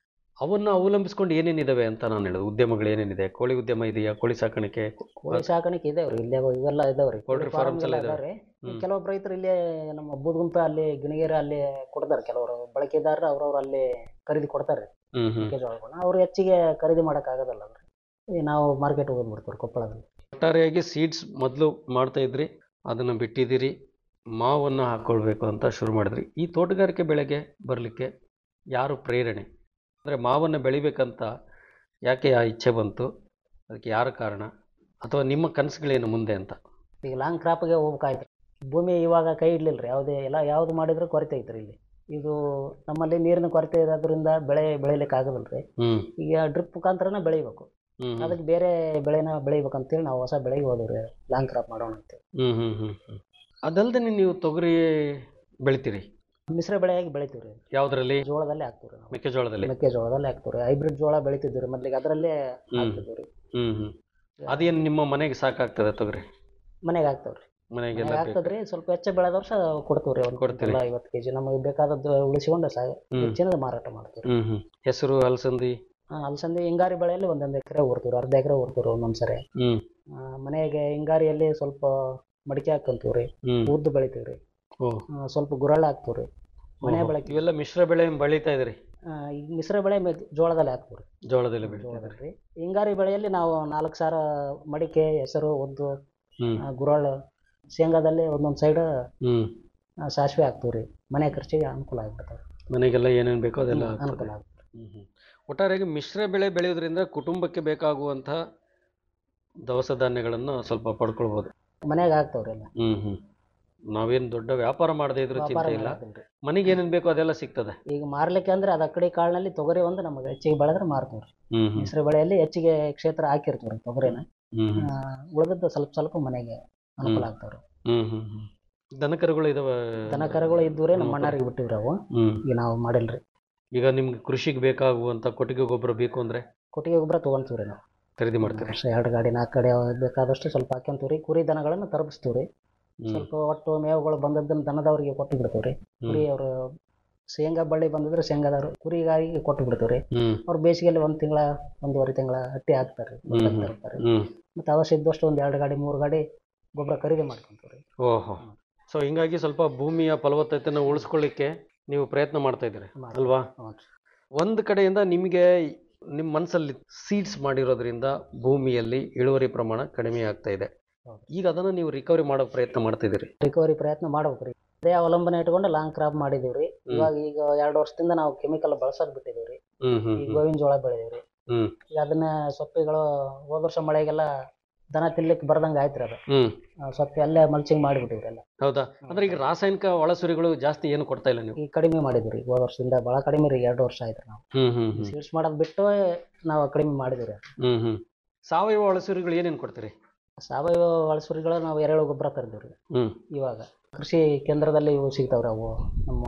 ಅವನ್ನ ಅವಲಂಬಿಸ್ಕೊಂಡು ಏನೇನಿದಾವೆ ಅಂತ ನಾನು ಹೇಳೋದು ಉದ್ಯಮಗಳು ಏನೇನಿದೆ ಕೋಳಿ ಉದ್ಯಮ ಇದೆಯಾ ಕೋಳಿ ಸಾಕಾಣಿಕೆ ಕೋಳಿ ಸಾಕಾಣಿಕೆ ಇದಾವ್ರಿ ಇಲ್ಲೇ ಇವೆಲ್ಲ ಇದಾವ್ರಿ Poultry farms ಎಲ್ಲ ಇದಾವೆ. ಈ ಹ್ಮ್. ಕೆಲವೊಬ್ಬ ರೈತರು ಇಲ್ಲೇ ನಮ್ಮ ಬೂದ್ಗುಂಪೆ ಅಲ್ಲಿ ಗಿಣಿಗೇರಿ ಅಲ್ಲಿ ಕೊಡ್ತಾರೆ ಕೆಲವರು ಬಳಕೆದಾರರು ಅವ್ರವ್ರು ಅಲ್ಲಿ ಖರೀದಿ ಕೊಡ್ತಾರೆ ಹ್ಮ್ ಹ್ಮ್ ಮೆಕ್ಕೆಜೋಳಗಳನ್ನ ಅವ್ರು ಹೆಚ್ಚಿಗೆ ಖರೀದಿ ಮಾಡಕ್ ಆಗೋದಲ್ಲ ಅವ್ರಿ ಈ ನಾವು ಮಾರ್ಕೆಟ್ ಹೋಗ್ಬಿಡ್ತೀವಿ ಕೊಪ್ಪಳದಲ್ಲಿ ಒಟ್ಟಾರೆಯಾಗಿ ಸೀಡ್ಸ್ ಮೊದಲು ಮಾಡ್ತಾ ಇದ್ರಿ ಅದನ್ನು ಬಿಟ್ಟಿದ್ದೀರಿ ಮಾವನ್ನು ಹಾಕ್ಕೊಳ್ಬೇಕು ಅಂತ ಶುರು ಮಾಡಿದ್ರಿ ಈ ತೋಟಗಾರಿಕೆ ಬೆಳೆಗೆ ಬರಲಿಕ್ಕೆ ಯಾರು ಪ್ರೇರಣೆ ಅಂದರೆ ಮಾವನ್ನು ಬೆಳಿಬೇಕಂತ ಯಾಕೆ ಆ ಇಚ್ಛೆ ಬಂತು ಅದಕ್ಕೆ ಯಾರ ಕಾರಣ ಅಥವಾ ನಿಮ್ಮ ಕನಸುಗಳೇನು ಮುಂದೆ ಅಂತ ಈಗ ಲಾಂಗ್ ಕ್ರಾಪ್ಗೆ ಹೋಗ್ಬೇಕಾಯ್ತು ಭೂಮಿ ಇವಾಗ ಕೈ ಇಡ್ಲಿಲ್ಲ ರೀ ಯಾವುದೇ ಎಲ್ಲ ಯಾವ್ದು ಮಾಡಿದ್ರು ಕೊರತೆ ಐತ್ರಿ ಇಲ್ಲಿ ಇದು ನಮ್ಮಲ್ಲಿ ನೀರಿನ ಕೊರತೆ ಇರೋದ್ರಿಂದ ಬೆಳೆ ಬೆಳಿಲಿಕ್ಕೆ ಆಗೋದಿಲ್ಲ ರೀ ಹ್ಮ್ ಈಗ ಡ್ರಿಪ್ ಮುಖಾಂತರನೇ ಬೆಳಿಬೇಕು ಹ್ಮ್ ಹ್ಮ್. ಅದಕ್ಕೆ ಬೇರೆ ಬೆಳೆನ ಬೆಳಿಬೇಕಂತೇಳಿ ನಾವು ಹೊಸ ಬೆಳೆಗೆ ಹೋದ್ವಿ ಲಾಂಗ್ ಕ್ರಾಪ್ ಮಾಡೋಣ ಅಂತೇಳಿ ಹ್ಮ್ ಹ್ಮ್ ಹ್ಮ್ ಹ್ಮ್ ಅದಲ್ಲದೆ ನೀವು ತೊಗರಿ ಬೆಳಿತೀರಿ ಮಿಶ್ರ ಬೆಳೆಯಾಗಿ ಬೆಳಿತೀವಿ ರೀ ಯಾವುದರಲ್ಲಿ ಜೋಳದಲ್ಲೇ ಹಾಕ್ತೀವಿ ರೀ ನಾವು ಮೆಕ್ಕೆಜೋಳದಲ್ಲಿ ಮೆಕ್ಕೆಜೋಳದಲ್ಲೇ ಹಾಕ್ತೀವಿ ರೀ ಹೈಬ್ರಿಡ್ ಜೋಳ ಬೆಳಿತಿದ್ವಿ ರೀ ಮೊದ್ಲಿಗೆ ಅದರಲ್ಲೇ ಹ್ಮ್. ಹಾಕ್ತಿದ್ವಿ ರೀ ಹ್ಮ್ ಹ್ಮ್ ಅದೇನು ನಿಮ್ಮ ಮನೆಗೆ ಸಾಕಾಗ್ತದೆ ತೊಗರಿ ಮನೆಗೆ ಹಾಕ್ತೇವೆ ರೀ ಮನೆಗೆಲ್ಲ ಮನೆಗೆ ಬೇಕು. ಆಗ್ತದ್ರಿ ಸ್ವಲ್ಪ ಹೆಚ್ಚು ಬೆಳೆದ ವರ್ಷ ಕೊಡ್ತೀವಿ ರೀ ಒಂದು ಕೊಡ್ತೀರಿ. ಕ್ವಿಂಟಲ್ ಐವತ್ತು ಕೆಜಿ ನಮಗೆ ಬೇಕಾದದ್ದು ಉಳಿಸಿಕೊಂಡು ಸಾ ಹ್ಮ್. ಹೆಚ್ಚಿನದು ಮಾರಾಟ ಮಾಡ್ತೀವಿ ರೀ ಹ್ಮ್ ಹ್ಮ್ ಹೆಸರು ಅಲಸಂದಿ ಹಾಂ ಅಲಸಂದಿ ಹಿಂಗಾರಿ ಬೆಳೆಯಲ್ಲಿ ಒಂದೊಂದು ಎಕರೆ ಊರ್ತೀವಿ ಅರ್ಧ ಎಕರೆ ಊರ್ತೀವಿ ಒಂದೊಂದು ಸರಿ ಹ್ಮ್ ಆ, ಮನೆಗೆ ಹಿಂಗಾರಿಯಲ್ಲಿ ಸ್ವಲ್ಪ ಮಡಿಕೆ ಹಾಕೊಂತೀವಿ ರೀ ಹ್ಮ್ ಉದ್ದು ಬೆಳಿತೀವಿ ರೀ ಓ ಸ್ವಲ್ಪ ಗುರಳ್ಳ ಹಾಕ್ತೀವಿ ರೀ ಮನೆ ಓಹೋ. ಬಳಕೆ ಇವೆಲ್ಲ ಮಿಶ್ರ ಬೆಳೆ ಬೆಳೀತಾ ಇದ್ರಿ ಆ, ಈಗ ಮಿಶ್ರ ಬೆಳೆ ಮೆ- ಜೋಳದಲ್ಲಿ ಹಾಕ್ತೀವಿ ರೀ ಜೋಳದಲ್ಲಿ ಬೆಳೀತಾ ಇದ್ರಿ ಜೋಳದಲ್ಲಿ ಹಿಂಗಾರಿ ಬೆಳೆಯಲ್ಲಿ ನಾವು ನಾಲ್ಕು ಸಾವಿರ ಮಡಿಕೆ ಹೆಸರು ಉದ್ದು ಹ್ಮ್ ಆ, ಗುರಳ್ಳು ಶೇಂಗಾದಲ್ಲಿ ಒಂದೊಂದು ಸೈಡ್ ಹ್ಮ್ ಸಾಸಿವೆ ಹಾಕ್ತೀವಿ ರೀ ಮನೆ ಖರ್ಚಿಗೆ ಅನುಕೂಲ ಆಗ್ಬಿಡ್ತಾವೆ ಮನೆಗೆಲ್ಲ ಏನೇನ್ ಬೇಕೋ ಅದೆಲ್ಲ ಅನುಕೂಲ ಆಗ್ತದೆ. ಆಗುತ್ತೆ ಹ್ಮ್ ಹ್ಮ್. ಒಟ್ಟಾರೆಯಾಗಿ ಮಿಶ್ರ ಬೆಳೆ ಬೆಳೆಯೋದ್ರಿಂದ ಕುಟುಂಬಕ್ಕೆ ಬೇಕಾಗುವಂತಹ ದವಸ ಧಾನ್ಯಗಳನ್ನು ಸ್ವಲ್ಪ ಪಡ್ಕೊಳ್ಬೋದು ಮನೆಗೆ ಹಾಕ್ತಾವ್ರಿ ಎಲ್ಲ ಹ್ಮ್ ಹ್ಮ್ ನಾವೇನ್ ದೊಡ್ಡ ವ್ಯಾಪಾರ ಮಾಡದೇ ಇದ್ರೂ ವ್ಯಾಪಾರ ಚಿಂತೆ ಇಲ್ಲ ಮಾಡೋದಿಲ್ರಿ. ಮನೆಗೆ ಏನೇನ್ ಬೇಕೋ ಅದೆಲ್ಲ ಸಿಗ್ತದೆ ಈಗ ಮಾರ್ಲಿಕ್ಕೆ ಅಂದ್ರೆ ಅದು ಅಕ್ಕಡಿ ಕಾಳಿನಲ್ಲಿ ತೊಗರಿ ಒಂದು ನಮಗೆ ಹೆಚ್ಚಿಗೆ ಬೆಳೆದ್ರೆ ಮಾರ್ತೀವಿ ರೀ ಹ್ಮ್ ಹ್ಮ್ ಮಿಶ್ರ ಬೆಳೆಯಲ್ಲಿ ಹೆಚ್ಚಿಗೆ ಕ್ಷೇತ್ರ ಹಾಕಿರ್ತೀವಿ ರೀ ತೊಗರಿನ ಹ್ಮ್ ಹ್ಮ್. ಉಳಿದದ್ದು ಸ್ವಲ್ಪ ಸ್ವಲ್ಪ ಮನೆಗೆ ಅನುಕೂಲ ಆಗ್ತಾವ್ರಿ ಹ್ಮ್ ಹ್ಮ್ ಹ್ಮ್ ದನ ಕರುಗಳು ಇದಾವ ದನ ಕರುಗಳು ಇದ್ದವ್ರೆ ನಮ್ಮ ಅಣ್ಣಾರಿಗೆ ಬಿಟ್ಟಿವ್ರಿ ಅವು ಹ್ಮ್ ಈಗ ನಾವು ಮಾಡಿಲ್ರಿ ಈಗ ನಿಮ್ಗೆ ಕೃಷಿಗೆ ಬೇಕಾಗುವಂತ ಕೊಟ್ಟಿಗೆ ಗೊಬ್ಬರ ಬೇಕು ಅಂದ್ರೆ ಕೊಟ್ಟಿಗೆ ಗೊಬ್ಬರ ತೊಗೊಂತೀವಿ ರೀ ನಾವು ಖರೀದಿ ಮಾಡ್ತೀರಿ ವರ್ಷ ಎರಡು ಗಾಡಿ ನಾಲ್ಕು ಗಾಡಿ ಬೇಕಾದಷ್ಟು ಸ್ವಲ್ಪ ಹಾಕ್ಯಂತೀವಿ ರೀ ಕುರಿ ದನಗಳನ್ನು ತರಬಿಸ್ತೀವಿ ರೀ ಹ್ಮ್ ಸ್ವಲ್ಪ ಒಟ್ಟು ಮೇವುಗಳು ಬಂದದ್ದನ್ನು ದನದವ್ರಿಗೆ ಕೊಟ್ಟು ಬಿಡ್ತೀವಿ ರೀ ಕುರಿ ಅವರು ಶೇಂಗಾ ಬಳ್ಳಿ ಬಂದಿದ್ರೆ ಶೇಂಗಾದವ್ರು ಕುರಿಗಾರಿಗೆ ಕೊಟ್ಟು ಬಿಡ್ತೀವಿ ರೀ ಹ್ಮ್ ಅವ್ರು ಬೇಸಿಗೆಯಲ್ಲಿ ಒಂದು ತಿಂಗಳ ಒಂದೂವರೆ ತಿಂಗಳ ಹಟ್ಟಿ ಹಾಕ್ತಾರೆ ರೀ ಹ್ಮ್ ಹ್ಮ್. ತರ್ತಾರೆ ಹ್ಮ್ ಮತ್ತು ಅವಶ್ಯ ಇದ್ದಷ್ಟು ಒಂದು ಎರಡು ಗಾಡಿ ಮೂರು ಗಾಡಿ ಗೊಬ್ಬರ ಖರೀದಿ ಮಾಡ್ಕೊಂತೀವಿ ರೀ ಓಹೋ ಸೊ ಹಿಂಗಾಗಿ ಸ್ವಲ್ಪ ಭೂಮಿಯ ಫಲವತ್ತತೆಯನ್ನು ಉಳಿಸ್ಕೊಳ್ಳಿಕ್ಕೆ ನೀವು ಪ್ರಯತ್ನ ಮಾಡ್ತಾ ಇದ್ದೀರಿ ಮಾಡ್ತೀವಿ. ಅಲ್ವಾ ಹ್ಞೂ ಒಂದು ಕಡೆಯಿಂದ ನಿಮಗೆ ನಿಮ್ಮ ಮನಸ್ಸಲ್ಲಿ ಸೀಡ್ಸ್ ಮಾಡಿರೋದ್ರಿಂದ ಭೂಮಿಯಲ್ಲಿ ಇಳುವರಿ ಪ್ರಮಾಣ ಕಡಿಮೆ ಆಗ್ತಾ ಇದೆ ಹೌದು. ಈಗ ಅದನ್ನು ನೀವು ರಿಕವರಿ ಮಾಡೋ ಪ್ರಯತ್ನ ಮಾಡ್ತಾ ಇದ್ದೀರಿ ರಿಕವರಿ ಪ್ರಯತ್ನ ಮಾಡ್ಬೇಕು ರೀ ಅದೇ ಅವಲಂಬನೆ ಇಟ್ಕೊಂಡು ಲಾಂಗ್ ಕ್ರಾಪ್ ಮಾಡಿದೀವಿ ರೀ ಇವಾಗ ಈಗ ಎರಡು ವರ್ಷದಿಂದ ನಾವು ಕೆಮಿಕಲ್ ಬಳಸೋದು ಬಿಟ್ಟಿದ್ದೀವಿ ರೀ ಹ್ಮ್ ಹ್ಮ್ ಈಗ ಗೋವಿನ ಜೋಳ ಬೆಳೆದೀವಿ ರೀ ಹ್ಮ್ ಈಗ ಅದನ್ನ ಸೊಪ್ಪಿಗಳು ಹೋದ ವರ್ಷ ಮಳೆಗೆಲ್ಲ ದನ ತಿನ್ಲಿಕ್ಕೆ ಬರ್ದಂಗೆ ಆಯ್ತು ರೀ ಅದು ಹ್ಮ್ ಆ, ಸೊಪ್ಪು ಅಲ್ಲೇ ಮಲ್ಚಿಂಗ್ ಮಾಡಿಬಿಟ್ಟಿವ್ರಿ ಎಲ್ಲ ಹೌದಾ ಅಂದ್ರೆ ಈಗ ರಾಸಾಯನಿಕ ಒಳಸುರಿಗಳು ಜಾಸ್ತಿ ಏನು ಕೊಡ್ತಾ ಇಲ್ಲ ನೀವು ಈಗ ಕಡಿಮೆ ಮಾಡಿದ್ವಿ ರೀ ಹೋದ ವರ್ಷದಿಂದ ಭಾಳ ಕಡಿಮೆ ರೀ ಎರಡು ವರ್ಷ ಆಯ್ತು ನಾವು ಹ್ಮ್ ಹ್ಮ್ ಹ್ಮ್ ಸೀಡ್ಸ್ ಮಾಡೋದು ಬಿಟ್ಟು ನಾವು ಕಡಿಮೆ ಮಾಡಿದ್ವಿ ರೀ ಹ್ಮ್ ಹ್ಮ್ ಸಾವಯವ ಒಳಸುರಿಗಳು ಏನೇನು ಕೊಡ್ತೀರಿ ಸಾವಯವ ಒಳಸುರಿಗಳು ನಾವು ಎರೆಹುಳು ಗೊಬ್ಬರ ತರ್ತೀವಿ ರೀ ಹ್ಮ್ ಇವಾಗ ಕೃಷಿ ಕೇಂದ್ರದಲ್ಲಿ ಇವು ಸಿಗ್ತಾವ್ರಿ ಅವು ನಮ್ಮ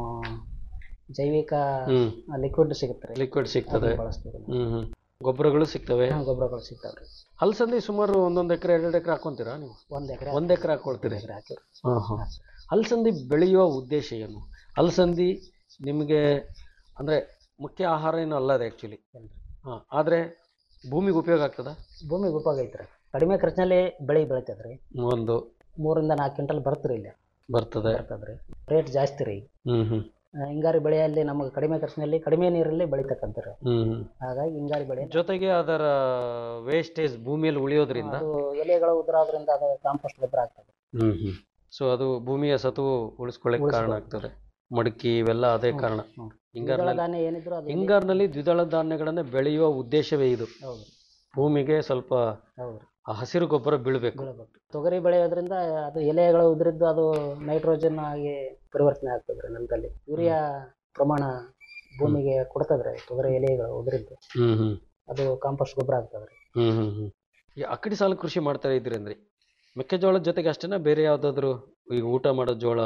ಜೈವಿಕ ಹ್ಮ್ ಲಿಕ್ವಿಡ್ ಸಿಗುತ್ತೆ ರೀ ಲಿಕ್ವಿಡ್ ಸಿಗ್ತದೆ ಅದನ್ನ ಬಳಸ್ತೀವಿ ರೀ ಹ್ಮ್ ಹ್ಮ್ ಗೊಬ್ಬರಗಳು ಸಿಗ್ತವೆ ನಾವು. ಗೊಬ್ಬರಗಳು ಸಿಗ್ತಾವ್ರಿ ಅಲಸಂದಿ ಸುಮಾರು ಒಂದೊಂದು ಎಕರೆ ಎರಡು ಎಕರೆ ಹಾಕೊಂತೀರಾ ನೀವು ಒಂದ್ ಎಕರೆ ಒಂದ್ ಎಕರೆ ಹಾಕೊಳ್ತೀರಿ ಎಕರೆ ಹಾಕಿವ್ರಿ ಹಾಂ ಹಾಂ ಅಲಸಂದಿ ಬೆಳೆಯುವ ಉದ್ದೇಶ ಏನು ಅಲಸಂದಿ ನಿಮಗೆ ಅಂದರೆ ಮುಖ್ಯ ಆಹಾರ ಏನು ಅಲ್ಲ ಅದು ಆ್ಯಕ್ಚುಲಿ ಇಲ್ರಿ. ಹಾಂ ಆದರೆ ಭೂಮಿಗೆ ಉಪಯೋಗ ಆಗ್ತದ ಭೂಮಿಗೆ ಉಪಯೋಗ ಐತ್ರಿ ಕಡಿಮೆ ಖರ್ಚಿನಲ್ಲಿ ಬೆಳೆ ಬೆಳಿತದ್ರಿ ಒಂದು ಮೂರಿಂದ ನಾಲ್ಕು ಕ್ವಿಂಟಲ್ ಬರ್ತದ್ರಿ ಇಲ್ಲಿ ಬರ್ತದೆ ಬರ್ತದ್ರಿ ರೇಟ್ ಜಾಸ್ತಿ ರೀ ಹ್ಞೂ ಹ್ಞೂ ಆ, ಹಿಂಗಾರಿ ಬೆಳೆಯಲ್ಲಿ ನಮಗೆ ಕಡಿಮೆ ಖರ್ಚಿನಲ್ಲಿ ಕಡಿಮೆ ನೀರಲ್ಲಿ ಬೆಳಿತಕ್ಕಂಥವ್ರು ಹ್ಞೂ ಹ್ಞೂ ಹಾಗಾಗಿ ಹಿಂಗಾರಿ ಬೆಳೆ ಜೊತೆಗೆ ಅದರ ವೇಸ್ಟೇಜ್ ಭೂಮಿಯಲ್ಲಿ ಉಳಿಯೋದ್ರಿಂದ ಅದು ಎಲೆಗಳು ಉದುರೋದ್ರಿಂದ ಅದು ಕಾಂಪೋಸ್ಟ್ ಗೊಬ್ಬರ ಆಗ್ತದೆ ಹ್ಞೂ ಹ್ಞೂ ಸೊ ಅದು ಭೂಮಿಯ ಸತ್ವ ಉಳಿಸ್ಕೊಳ್ಳಿಕ್ಕೆ ಕಾರಣ ಉಳಿಸ್ಕೊಳ್ಳಿ. ಆಗ್ತದೆ ಮಡಕಿ ಇವೆಲ್ಲ ಅದೇ ಕಾರಣ ಹ್ಮ್. ದ್ವಿದಳ ಹಿಂಗಾರಿನಲ್ಲಿ ಧಾನ್ಯ ಏನಿದ್ರು ಅದು ಎಲೆ- ಹಿಂಗಾರಿನಲ್ಲಿ ದ್ವಿದಳ ಧಾನ್ಯಗಳನ್ನು ಬೆಳೆಯುವ ಉದ್ದೇಶವೇ ಇದು ಹೌದು ಭೂಮಿಗೆ ಸ್ವಲ್ಪ ಹೌದು ಆ ಹಸಿರು ಗೊಬ್ಬರ ಬೀಳಬೇಕು ಬೆಳಿಬೇಕು ತೊಗರಿ ಬೆಳೆಯೋದ್ರಿಂದ ಅದು ಎಲೆಗಳು ಉದುರಿದ್ದು ಅದು ನೈಟ್ರೋಜನ್ ಆಗಿ ಪರಿವರ್ತನೆ ಆಗ್ತದೆ ರೀ ನೆಲದಲ್ಲಿ ಯೂರಿಯಾ ಪ್ರಮಾಣ ಭೂಮಿಗೆ ಕೊಡ್ತದ್ರಿ ಅದು ತೊಗರಿ ಎಲೆಗಳು ಉದುರಿದ್ದು ಹ್ಮ್ ಹ್ಮ್ ಅದು ಕಾಂಪೋಸ್ಟ್ ಗೊಬ್ಬರ ಆಗ್ತದೆ ರೀ ಹ್ಮ್ ಹ್ಮ್ ಹ್ಮ್ ಈ ಅಕ್ಕಡಿ ಸಾಲು ಕೃಷಿ ಮಾಡ್ತಾ ಇದ್ರಿ ಅಂದ್ರಿ ಮೆಕ್ಕೆಜೋಳದ ಜೊತೆಗೆ ಅಷ್ಟೇನಾ ಬೇರೆ ಯಾವ್ದಾದ್ರು ಈಗ ಊಟ ಮಾಡೋ ಜೋಳ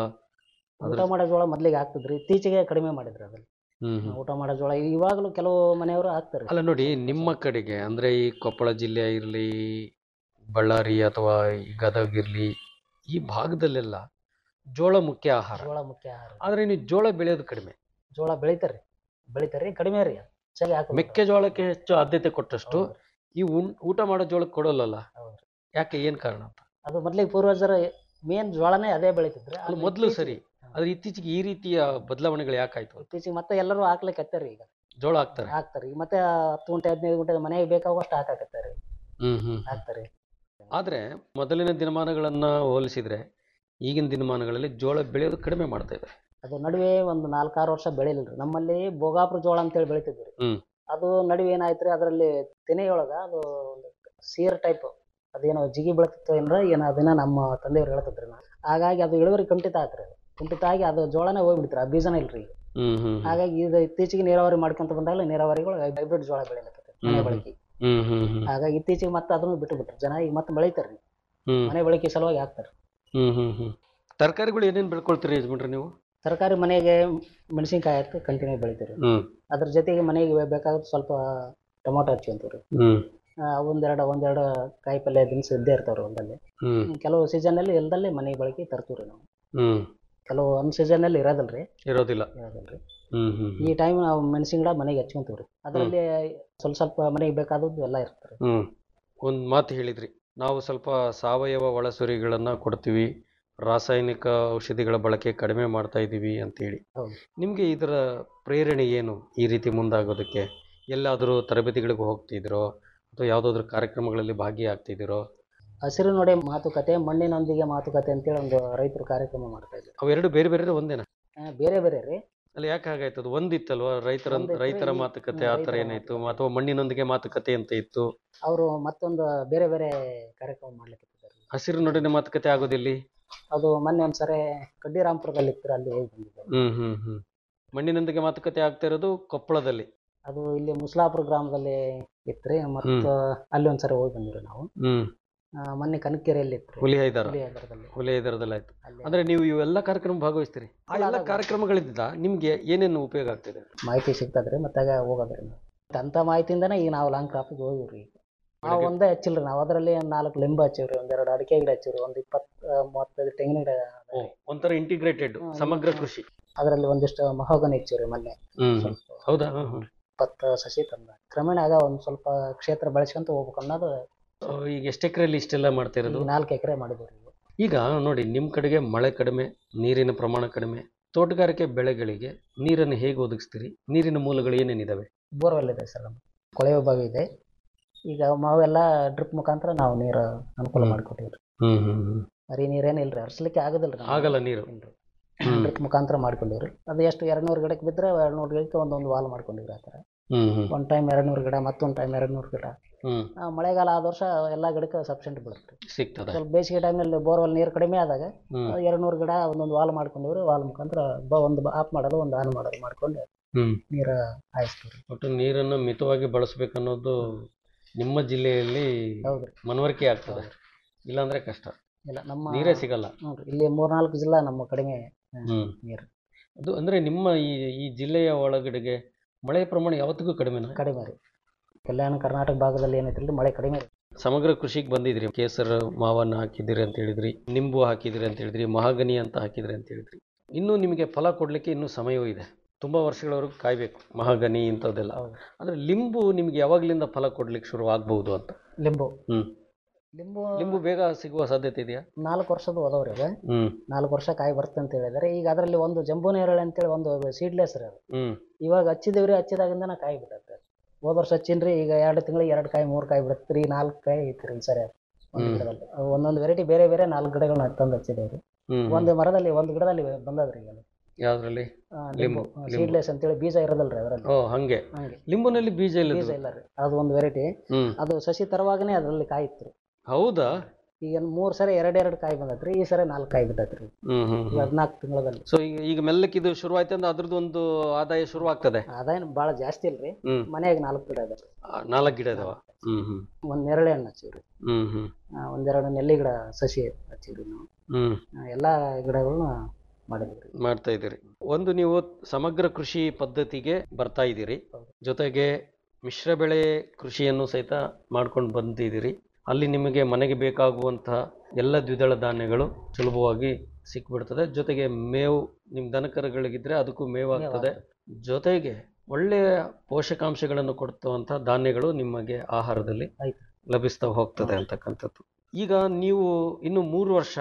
ಊಟ ಮಾಡೋ ಜೋಳ ಮೊದಲಿಗೆ ಆಗ್ತದ್ರಿ ಇತ್ತೀಚೆಗೆ ಕಡಿಮೆ ಮಾಡಿದ್ರಿ ಅದನ್ನ ಹ್ಮ್ ಹ್ಮ್ ಊಟ ಮಾಡೋ ಜೋಳ ಇವಾಗಲೂ ಕೆಲವು ಮನೆಯವರು ಹಾಕ್ತಾರೆ ಅಲ್ಲ ನೋಡಿ ನಿಮ್ಮ ಕಡೆಗೆ ಅಂದ್ರೆ ಈ ಕೊಪ್ಪಳ ಜಿಲ್ಲೆ ಇರಲಿ ಬಳ್ಳಾರಿ ಅಥವಾ ಈ ಗದಗ ಇರಲಿ ಈ ಭಾಗದಲ್ಲೆಲ್ಲ ಜೋಳ ಮುಖ್ಯ ಆಹಾರ ಜೋಳ ಮುಖ್ಯ ಆಹಾರ ಆದ್ರೆ ನೀವು ಜೋಳ ಬೆಳೆಯೋದು ಕಡಿಮೆ ಜೋಳ ಬೆಳಿತಾರ್ರಿ ಬೆಳಿತಾರ್ರಿ ಕಡಿಮೆ ರೀ ಅದು ಹೆಚ್ಚಾಗಿ ಹಾಕೋದು ಮೆಕ್ಕೆಜೋಳಕ್ಕೆ ಹೆಚ್ಚು ಆದ್ಯತೆ ಕೊಟ್ಟಷ್ಟು ಹೌದ್ರಿ. ಈ ಉಣ್- ಊಟ ಮಾಡೋ ಜೋಳಕ್ಕೆ ಕೊಡೋಲ್ಲಲ್ಲ ಹೌದ್ರಿ. ಯಾಕೆ ಏನ್ ಕಾರಣ ಅಂತ ಅದು ಮೊದ್ಲಿಗೆ ಪೂರ್ವಜರ ಮೇನ್ ಜೋಳನೇ ಅದೇ ಬೆಳಿತಿದ್ರು ಅಲ್ಲ ಮೊದಲು ಸರಿ ಆದ್ರೆ ಇತ್ತೀಚೆಗೆ ಈ ರೀತಿಯ ಬದಲಾವಣೆಗಳು ಯಾಕಾಯ್ತು ಅಂತ? ಇತ್ತೀಚೆಗೆ ಮತ್ತೆ ಎಲ್ಲರೂ ಹಾಕ್ಲಿಕ್ಕೆ ಹತ್ತಾರಿ ಈಗ ಜೋಳ ಹಾಕ್ತಾರೆ ಹಾಕ್ತಾರೆ ಈಗ ಮತ್ತೆ ಹತ್ತು ಗಂಟೆ ಹದಿನೈದು ಗಂಟೆ ಮನೆಗೆ ಬೇಕಾಗುವಷ್ಟು ಹಾಕಾಕತ್ತಾರೆ ಹ್ಮ್ ಹ್ಮ್ ಹಾಕ್ತಾರೆ ಆದರೆ ಮೊದಲಿನ ದಿನಮಾನಗಳನ್ನು ಹೋಲಿಸಿದರೆ ಈಗಿನ ದಿನಮಾನಗಳಲ್ಲಿ ಜೋಳ ಬೆಳೆಯೋದು ಕಡಿಮೆ ಮಾಡ್ತಾ ಇದ್ದಾರೆ ಅದು ನಡುವೆ ಒಂದು ನಾಲ್ಕಾರು ವರ್ಷ ಬೆಳಿಲಿಲ್ರಿ ನಮ್ಮಲ್ಲಿ ಭೋಗಾಪುರ ಜೋಳ ಅಂತೇಳಿ ಬೆಳಿತಿದ್ವಿ ರೀ ಹ್ಮ್. ಅದು ನಡುವೆ ಏನಾಯ್ತು ರೀ ಅದರಲ್ಲಿ ತೆನೆಯೊಳಗ ಅದು ಒಂದು ಸೀರ್ ಟೈಪ್ ಅದೇನೋ ಜಿಗಿ ಬೆಳತಿತ್ತು ಏನ್ರ ಏನೋ ಅದನ್ನ ನಮ್ಮ ತಂದೆಯವ್ರು ಹೇಳ್ತಿದ್ರಿ ನಾವು ಹಾಗಾಗಿ ಅದು ಇಳುವರಿ ಕುಂಠಿತ ಆಯ್ತು ರೀ ಕುಂಠಿತ ಆಗಿ ಅದು ಜೋಳನೇ ಹೋಗ್ಬಿಡ್ತೀರಿ ಆ ಬೀಜನೇ ಇಲ್ರಿ ಈಗ ಹ್ಮ್ ಹ್ಮ್ ಹಾಗಾಗಿ ಇದು ಇತ್ತೀಚೆಗೆ ನೀರಾವರಿ ಮಾಡ್ಕೊಂತ ಬಂದಾಗಲೇ ನೀರಾವರಿಗಳು ಹೈಬ್ರಿಡ್ ಜೋಳ ಬೆಳಿಲಕ್ಕೆ ಮನೆ ಹ್ಮ್. ಬಳಕೆ ಹ್ಮ್ ಹ್ಮ್ ಹ್ಮ್ ಹಾಗಾಗಿ ಇತ್ತೀಚೆಗೆ ಮತ್ತೆ ಅದನ್ನು ಬಿಟ್ಟು ಬಿಟ್ರು ಜನ ಈಗ ಮತ್ತೆ ಬೆಳಿತಾರ್ರಿ ಹ್ಮ್ ಮನೆ ಬಳಕೆ ಸಲುವಾಗಿ ಹಾಕ್ತಾರೆ ಹ್ಮ್ ಹ್ಮ್ ಹ್ಮ್ ತರಕಾರಿಗಳು ಏನೇನು ಬೆಳ್ಕೊಳ್ತೀರಿ ಯಜಮಾನ್ರಿ ನೀವು ತರಕಾರಿ ಮನೆಗೆ ಮೆಣಸಿನ್ಕಾಯಿ ಹಾಕಿ ಕಂಟಿನ್ಯೂ ಬೆಳಿತೀವಿ ಹ್ಮ್ ಅದ್ರ ಜೊತೆಗೆ ಮನೆಗೆ ಬೇಕಾಗುತ್ತೆ ಸ್ವಲ್ಪ ಟೊಮೊಟೊ ಹಚ್ಕೊಂತೀವಿ ಹ್ಮ್ ಒಂದೆರಡು ಒಂದೆರಡು ಕಾಯಿ ಪಲ್ಯ ದಿನಸು ಇದ್ದೇ ಇರ್ತಾವ್ರಿ ಹೊಲದಲ್ಲಿ ಹ್ಮ್ ಕೆಲವು ಸೀಸನ್ನಲ್ಲಿ ಎಲ್ಲದಲ್ಲೇ ಮನೆ ಬಳಕೆ ತರ್ತೀವಿ ರೀ ನಾವು ಹ್ಮ್ ಕೆಲವು ಒಂದು ಸೀಸನ್ನಲ್ಲಿ ಇರೋದಿಲ್ರಿ ಇರೋದಿಲ್ಲ ಇರೋದಿಲ್ರಿ ಹ್ಮ್ ಹ್ಮ್ ಈ ಟೈಮ್ ನಾವು ಮೆಣಸಿನ ಗಿಡ ಮನೆಗೆ ಹಚ್ಕೊಂತೀವಿ ರೀ ಅದರಲ್ಲಿ ಸ್ವಲ್ಪ ಸ್ವಲ್ಪ ಮನೆಗೆ ಬೇಕಾದದ್ದು ಎಲ್ಲ ಇರ್ತಾರೆ ಹ್ಮ್ ಒಂದು ಮಾತು ಹೇಳಿದ್ರಿ ನಾವು ಸ್ವಲ್ಪ ಸಾವಯವ ಒಳಸುರಿಗಳನ್ನು ಕೊಡ್ತೀವಿ ರಾಸಾಯನಿಕ ಔಷಧಿಗಳ ಬಳಕೆ ಕಡಿಮೆ ಮಾಡ್ತಾ ಇದ್ದೀವಿ ಅಂತೇಳಿ ಹೌದು. ನಿಮಗೆ ಇದರ ಪ್ರೇರಣೆ ಏನು ಈ ರೀತಿ ಮುಂದಾಗೋದಕ್ಕೆ ಎಲ್ಲಾದರೂ ತರಬೇತಿಗಳಿಗೆ ಹೋಗ್ತಿದ್ದೀರೋ ಅಥವಾ ಯಾವುದಾದ್ರೂ ಕಾರ್ಯಕ್ರಮಗಳಲ್ಲಿ ಭಾಗಿಯಾಗ್ತಿದ್ದೀರೋ ಹಸಿರು ನೋಡಿ ಮಾತುಕತೆ ಮಣ್ಣಿನೊಂದಿಗೆ ಮಾತುಕತೆ ಅಂತೇಳಿ ಒಂದು ರೈತರು ಕಾರ್ಯಕ್ರಮ ಮಾಡ್ತಾ ಇದ್ರು ಅವೆರಡು ಬೇರೆ ಬೇರೆ ಒಂದೇನಾ ಆ, ಬೇರೆ ಬೇರೆ ರೀ ಅಲ್ಲಿ ಯಾಕೆ ಹಾಗಾಯ್ತು ಅದು ಒಂದಿತ್ತಲ್ವಾ ರೈತರ ಒಂದಿತ್ತು, ರೈತರ ಈ- ಮಾತುಕತೆ ಹ್ಮ್, ಆ ಥರ ರೈತರ ಏನಾಯ್ತು ಅಥವಾ ಮಣ್ಣಿನೊಂದಿಗೆ ಮಾತುಕತೆ ಅಂತ ಇತ್ತು ಅವರು ಮತ್ತೊಂದು ಬೇರೆ ಬೇರೆ ಕಾರ್ಯಕ್ರಮ ಮಾಡ್ಲಿಕ್ಕೆ ಇದ್ದಾರೆ ಹಸಿರು ನಡುವಿನ ಮಾತುಕತೆ ಆಗೋದಿಲ್ಲಿ ಅದು ಮೊನ್ನೆ ಒಂದ್ಸರಿ ಕಡ್ಡಿರಾಂಪುರದಲ್ಲಿ ಇತ್ತು ಅಲ್ಲಿ ಹೋಗಿ ಬಂದಿದ್ದಾರೆ ಹ್ಮ್ ಹ್ಮ್ ಹ್ಮ್ ಮಣ್ಣಿನೊಂದಿಗೆ ಮಾತುಕತೆ ಆಗ್ತಾ ಇರೋದು ಕೊಪ್ಪಳದಲ್ಲಿ ಅದು ಇಲ್ಲಿ ಮುಸ್ಲಾಪುರ ಗ್ರಾಮದಲ್ಲಿ ಇತ್ರಿ ಮತ್ತು ಅಲ್ಲಿ ಒಂದ್ಸರಿ ಹೋಗಿ ಬಂದಿರಿ ನಾವು ಹ್ಮ್ ಆ, ಮೊನ್ನೆ ಕನಕೆರೆಯಲ್ಲಿ ಇತ್ತು ಹುಲಿ ಹೈದಾರ ಹುಲಿ ಹೈದರದಲ್ಲಿ ಹುಲಿ ಹೈದರದಲ್ಲಿ ಆಯ್ತು ಅಲ್ಲಿ ಅಂದ್ರೆ ನೀವು ಇವೆಲ್ಲ ಕಾರ್ಯಕ್ರಮ ಭಾಗವಹಿಸ್ತೀರಿ ಆ ಎಲ್ಲ ಕಾರ್ಯಕ್ರಮಗಳಿಂದ ನಿಮ್ಗೆ ಏನೇನು ಉಪಯೋಗ ಆಗ್ತಿದೆ ಮಾಹಿತಿ ಸಿಗ್ತದ್ರಿ ಮತ್ತಾಗ ಹೋಗೋದ್ರಿ ನಾವು ಅಂತ ಮಾಹಿತಿಯಿಂದನೇ ಈಗ ನಾವು ಲಾಂಗ್ ಕ್ರಾಪಿಗೆ ಹೋಗಿವ್ರಿ ಈಗ ನಾವು ಬೆಳಗ್ಗೆ- ಒಂದೇ ಹಚ್ಚಿಲ್ರಿ ನಾವು ಅದರಲ್ಲಿ ನಾಲ್ಕು ಲಿಂಬು ಹಚ್ಚಿವ್ರಿ ಒಂದೆರಡು ಅಡಿಕೆ ಗಿಡ ಹಚ್ಚಿವ್ರಿ ಒಂದು ಇಪ್ಪತ್ತು ಮೂವತ್ತೈದು ತೆಂಗಿನ ಗಿಡ ಓ, ಒಂಥರ ಇಂಟಿಗ್ರೇಟೆಡ್ ಹ್ಮ್, ಸಮಗ್ರ ಹ್ಮ್. ಕೃಷಿ ಅದರಲ್ಲಿ ಒಂದಿಷ್ಟು ಮಹೋಗನಿ ಹಚ್ಚಿವ್ರಿ ಮೊನ್ನೆ ಹ್ಮ್ ಸ್ವಲ್ಪ ಹೌದಾ ಹ್ಮ್, ಹ್ಮ್. ಇಪ್ಪತ್ತು ಸಸಿ ತಂದ ಕ್ರಮೇಣ ಆಗ ಒಂದು ಸ್ವಲ್ಪ ಕ್ಷೇತ್ರ ಬೆಳೆಸ್ಕೊಂತ ಹೋಗ್ಬೇಕು ಅನ್ನೋದು ಆ, ಈಗ ಎಷ್ಟು ಎಕರೆಯಲ್ಲಿ ಇಷ್ಟೆಲ್ಲ ಮಾಡ್ತಾ ಇರೋದು ಈಗ ನಾಲ್ಕು ಎಕರೆ ಮಾಡಿದ್ವಿ ಈಗ ಈಗ ನೋಡಿ ನಿಮ್ಮ ಕಡೆಗೆ ಮಳೆ ಕಡಿಮೆ ನೀರಿನ ಪ್ರಮಾಣ ಕಡಿಮೆ ತೋಟಗಾರಿಕೆ ಬೆಳೆಗಳಿಗೆ ನೀರನ್ನು ಹೇಗೆ ಒದಗಿಸ್ತೀರಿ ನೀರಿನ ಮೂಲಗಳು ಏನೇನಿದಾವೆ ಬೋರ್ವೆಲ್ ಇದೆ ಸರ್ ನಮ್ದು ಕೊಳವೆ ಬಾವಿ ಇದೆ ಈಗ ಮಾವೆಲ್ಲ ಡ್ರಿಪ್ ಮುಖಾಂತರ ನಾವು ನೀರು ಅನುಕೂಲ ಹ್ಮ್. ಮಾಡಿಕೊಟ್ಟಿವ್ರಿ ಹ್ಮ್ ಹ್ಮ್ ಹ್ಮ್ ಹರಿ ನೀರೇನಿಲ್ರಿ ಹರ್ಸ್ಲಿಕ್ಕೆ ಆಗೋದಿಲ್ಲ ರೀ ಆಗಲ್ಲ ನೀರು ಹ್ಮ್. ಡ್ರಿಪ್ ಮುಖಾಂತರ ಮಾಡ್ಕೊಂಡಿವ್ರಿ ಅದು ಎಷ್ಟು ಎರಡು ನೂರು ಗಿಡಕ್ಕೆ ಬಿದ್ದರೆ ಎರಡು ನೂರು ಗಿಡಕ್ಕೆ ಒಂದೊಂದು ವಾಲ್ ಮಾಡ್ಕೊಂಡಿವ್ರಿ ಆ ಥರ ಹ್ಮ್ ಹ್ಮ್ ಒಂದು ಟೈಮ್ ಎರಡು ನೂರು ಗಿಡ ಮತ್ತೊಂದು ಟೈಮ್ ಎರಡು ನೂರು ಗಿಡ ಹ್ಮ್ ಆ, ಮಳೆಗಾಲ ಆದ ವರ್ಷ ಎಲ್ಲ ಗಿಡಕ್ಕೆ ಸಫಿಷಿಯೆಂಟ್ ಬೀಳುತ್ತೆ ಸಿಗ್ತದೆ ಸ್ವಲ್ಪ ಬೇಸಿಗೆ ಟೈಮ್ನಲ್ಲಿ ಬೋರ್ವೆಲ್ ನೀರು ಕಡಿಮೆ ಆದಾಗ ಹ್ಮ್ ಎರಡು ನೂರು ಗಿಡ ಒಂದೊಂದು ವಾಲ್ ಮಾಡ್ಕೊಂಡಿವ್ರಿ ವಾಲ್ ಮುಖಾಂತರ ಬ ಒಂದು ಆಫ್ ಮಾಡೋದು ಒಂದು ಆನ್ ಮಾಡೋದು ಮಾಡ್ಕೊಂಡು ಹ್ಮ್ ನೀರು ಹಾಯಿಸ್ತೀವಿ ಒಟ್ಟು ನೀರನ್ನು ಮಿತವಾಗಿ ಬಳಸ್ಬೇಕನ್ನೋದು ನಿಮ್ಮ ಜಿಲ್ಲೆಯಲ್ಲಿ ಹೌದ್ರಿ ಮನವರಿಕೆ ಆಗ್ತದೆ ಇಲ್ಲಾಂದ್ರೆ ಕಷ್ಟ ಇಲ್ಲ ನಮ್ಮ ನೀರೇ ಸಿಗಲ್ಲ ನೋಡ್ರಿ ಇಲ್ಲಿ ಮೂರ್ನಾಲ್ಕು ಜಿಲ್ಲಾ ನಮ್ಮ ಕಡಿಮೆ ಹ್ಮ್ ನೀರು ಅದು ಅಂದ್ರೆ ನಿಮ್ಮ ಈ ಈ ಜಿಲ್ಲೆಯ ಒಳಗಡೆಗೆ ಮಳೆ ಪ್ರಮಾಣ ಯಾವತ್ತಿಗೂ ಕಡಿಮೆನಾ ಕಡಿಮೆ ರೀ ಕಲ್ಯಾಣ ಕರ್ನಾಟಕ ಭಾಗದಲ್ಲಿ ಏನೈತಿಲ್ರಿ ಮಳೆ ಕಡಿಮೆ ರೀ ಸಮಗ್ರ ಕೃಷಿಗೆ ಬಂದಿದ್ರಿ ಕೇಸರ ಮಾವನ್ನು ಹಾಕಿದಿರಿ ಅಂತ ಹೇಳಿದ್ರಿ ನಿಂಬು ಹಾಕಿದಿರಿ ಅಂತ ಹೇಳಿದ್ರಿ ಮಹಾಗನಿ ಅಂತ ಹಾಕಿದ್ರಿ ಅಂತ ಹೇಳಿದ್ರಿ ಇನ್ನೂ ನಿಮಗೆ ಫಲ ಕೊಡಲಿಕ್ಕೆ ಇನ್ನೂ ಸಮಯವೂ ಇದೆ ತುಂಬ ವರ್ಷಗಳವರೆಗೂ ಕಾಯಬೇಕು ಮಹಾಗನಿ ಇಂಥದ್ದೆಲ್ಲ ಹೌದು. ಆದರೆ ಲಿಂಬು ನಿಮ್ಗೆ ಯಾವಾಗಲಿಂದ ಫಲ ಕೊಡ್ಲಿಕ್ಕೆ ಶುರು ಆಗ್ಬಹುದು ಅಂತ ಲಿಂಬು ಹ್ಮ್. ಲಿಂಬು ಲಿಂಬು ಬೇಗ ಸಿಗುವ ಸಾಧ್ಯತೆ ಇದೆಯಾ ನಾಲ್ಕು ವರ್ಷದ ಹೋದವ್ರಿ ಅದು ಹ್ಮ್ ನಾಲ್ಕು ವರ್ಷ ಕಾಯಿ ಬರುತ್ತೆ ಅಂತ ಹೇಳಿದಾರೆ ಈಗ ಅದರಲ್ಲಿ ಒಂದು ಜಂಬೂ ನೇರಳೆ ಅಂತೇಳಿ ಒಂದು ಸೀಡ್ಲೆಸ್ ರೀ ಅದು ಹ್ಮ್ ಇವಾಗ ಹಚ್ಚಿದೇವ್ರಿ ಹಚ್ಚಿದಾಗಿಂದನ ಕಾಯಿ ಬಿಟ್ಟತ್ತೆ ಹೋದ ವರ್ಷ ಹಚ್ಚಿನ್ರಿ ಈಗ ಎರಡು ತಿಂಗಳಿಗೆ ಎರಡು ಕಾಯಿ ಮೂರು ಕಾಯಿ ಬಿಡುತ್ತೆ ರೀ ನಾಲ್ಕು ಕಾಯಿ ಐತ್ರಿ ಈ ಸರಿ ಒಂದು ಹ್ಮ್. ಗಿಡದಲ್ಲಿ ಅವು ಒಂದೊಂದು ವೆರೈಟಿ ಬೇರೆ ಬೇರೆ ನಾಲ್ಕು ಗಿಡಗಳನ್ನ ತಂದು ಹಚ್ಚಿದೇವ್ರಿ ಹ್ಮ್ ಒಂದು ಮರದಲ್ಲಿ ಒಂದು ಗಿಡದಲ್ಲಿ ಬಂದದ್ರಿ ಈಗ ಅದು. ಯಾವ್ದ್ರಲ್ಲಿ ಆ, ಲಿಂಬು, ಲಿಂಬು ಲಿಂಬು. ಸೀಡ್ಲೆಸ್ ಅಂತೇಳಿ ಬೀಜ ಇರೋದಲ್ರಿ ಅದರಲ್ಲಿ ಓ ಹಂಗೆ ಹಂಗೆ ಲಿಂಬುನಲ್ಲಿ ಬೀಜ ಇಲ್ಲ ಬೀಜ ಇಲ್ಲ ರೀ ಅದು ಒಂದು ವೆರೈಟಿ ಹ್ಮ್ ಅದು ಸಸಿ ತರುವಾಗನೇ ಅದರಲ್ಲಿ ಕಾಯಿ ಇತ್ತು ಹೌದಾ ಈಗ ಮೂರು ಸರಿ ಎರಡೆರಡು ಕಾಯಿ ಬಂದತ್ರಿ ಈ ಸರಿ ನಾಲ್ಕು ಕಾಯಿ ಬಿಟ್ಟತ್ರಿ ಹ್ಮ್ ಹ್ಮ್ ಈಗ ಹದಿನಾಲ್ಕು ತಿಂಗಳಲ್ಲಿ ಸೊ ಈಗ ಈಗ ಮೆಲ್ಲಕ್ಕೆ ಇದು ಶುರು ಆಯ್ತು ಅಂದ್ರೆ ಅದ್ರದ್ದು ಒಂದು ಆದಾಯ ಶುರು ಆಗ್ತದೆ ಅದೇನು ಭಾಳ ಜಾಸ್ತಿ ಇಲ್ರಿ ಹ್ಮ್ ಮನ್ಯಾಗ ನಾಲ್ಕು ಗಿಡ ಇದೆ ಆ, ನಾಲ್ಕು ಗಿಡ ಇದಾವ ಹ್ಮ್ ಹ್ಮ್ ಒಂದು ನೆರಳೆ ಹಣ್ಣು ಹಚ್ಚಿವ್ರಿ ಹ್ಮ್ ಹ್ಮ್ ಆ, ಒಂದೆರಡು ನೆಲ್ಲಿ ಗಿಡ ಸಸಿ ಹಚ್ಚಿವ್ರಿ ನಾವು ಹ್ಮ್ ಆ, ಎಲ್ಲ ಗಿಡಗಳನ್ನ ಮಾಡಿದ್ವಿ ಮಾಡ್ತಾ ಇದ್ದೀರಿ ಒಂದು ನೀವು ಸಮಗ್ರ ಕೃಷಿ ಪದ್ಧತಿಗೆ ಬರ್ತಾ ಇದ್ದೀರಿ ಹೌದು. ಜೊತೆಗೆ ಮಿಶ್ರ ಬೆಳೆ ಕೃಷಿಯನ್ನು ಸಹಿತ ಮಾಡ್ಕೊಂಡು ಬಂದಿದ್ದೀರಿ ಅಲ್ಲಿ ನಿಮಗೆ ಮನೆಗೆ ಬೇಕಾಗುವಂತಹ ಎಲ್ಲ ದ್ವಿದಳ ಧಾನ್ಯಗಳು ಸುಲಭವಾಗಿ ಸಿಕ್ಬಿಡ್ತದೆ ಜೊತೆಗೆ ಮೇವು ನಿಮ್ಮ ದನಕರುಗಳಿಗಿದ್ರೆ ಅದಕ್ಕೂ ಮೇವಾಗ್ತದೆ ಜೊತೆಗೆ ಒಳ್ಳೆಯ ಪೋಷಕಾಂಶಗಳನ್ನು ಕೊಡ್ತವಂಥ ಧಾನ್ಯಗಳು ನಿಮಗೆ ಆಹಾರದಲ್ಲಿ ಆಯ್ತು. ಲಭಿಸ್ತಾ ಹೋಗ್ತದೆ ಅಂತಕ್ಕಂಥದ್ದು ಈಗ ನೀವು ಇನ್ನು ಮೂರು ವರ್ಷ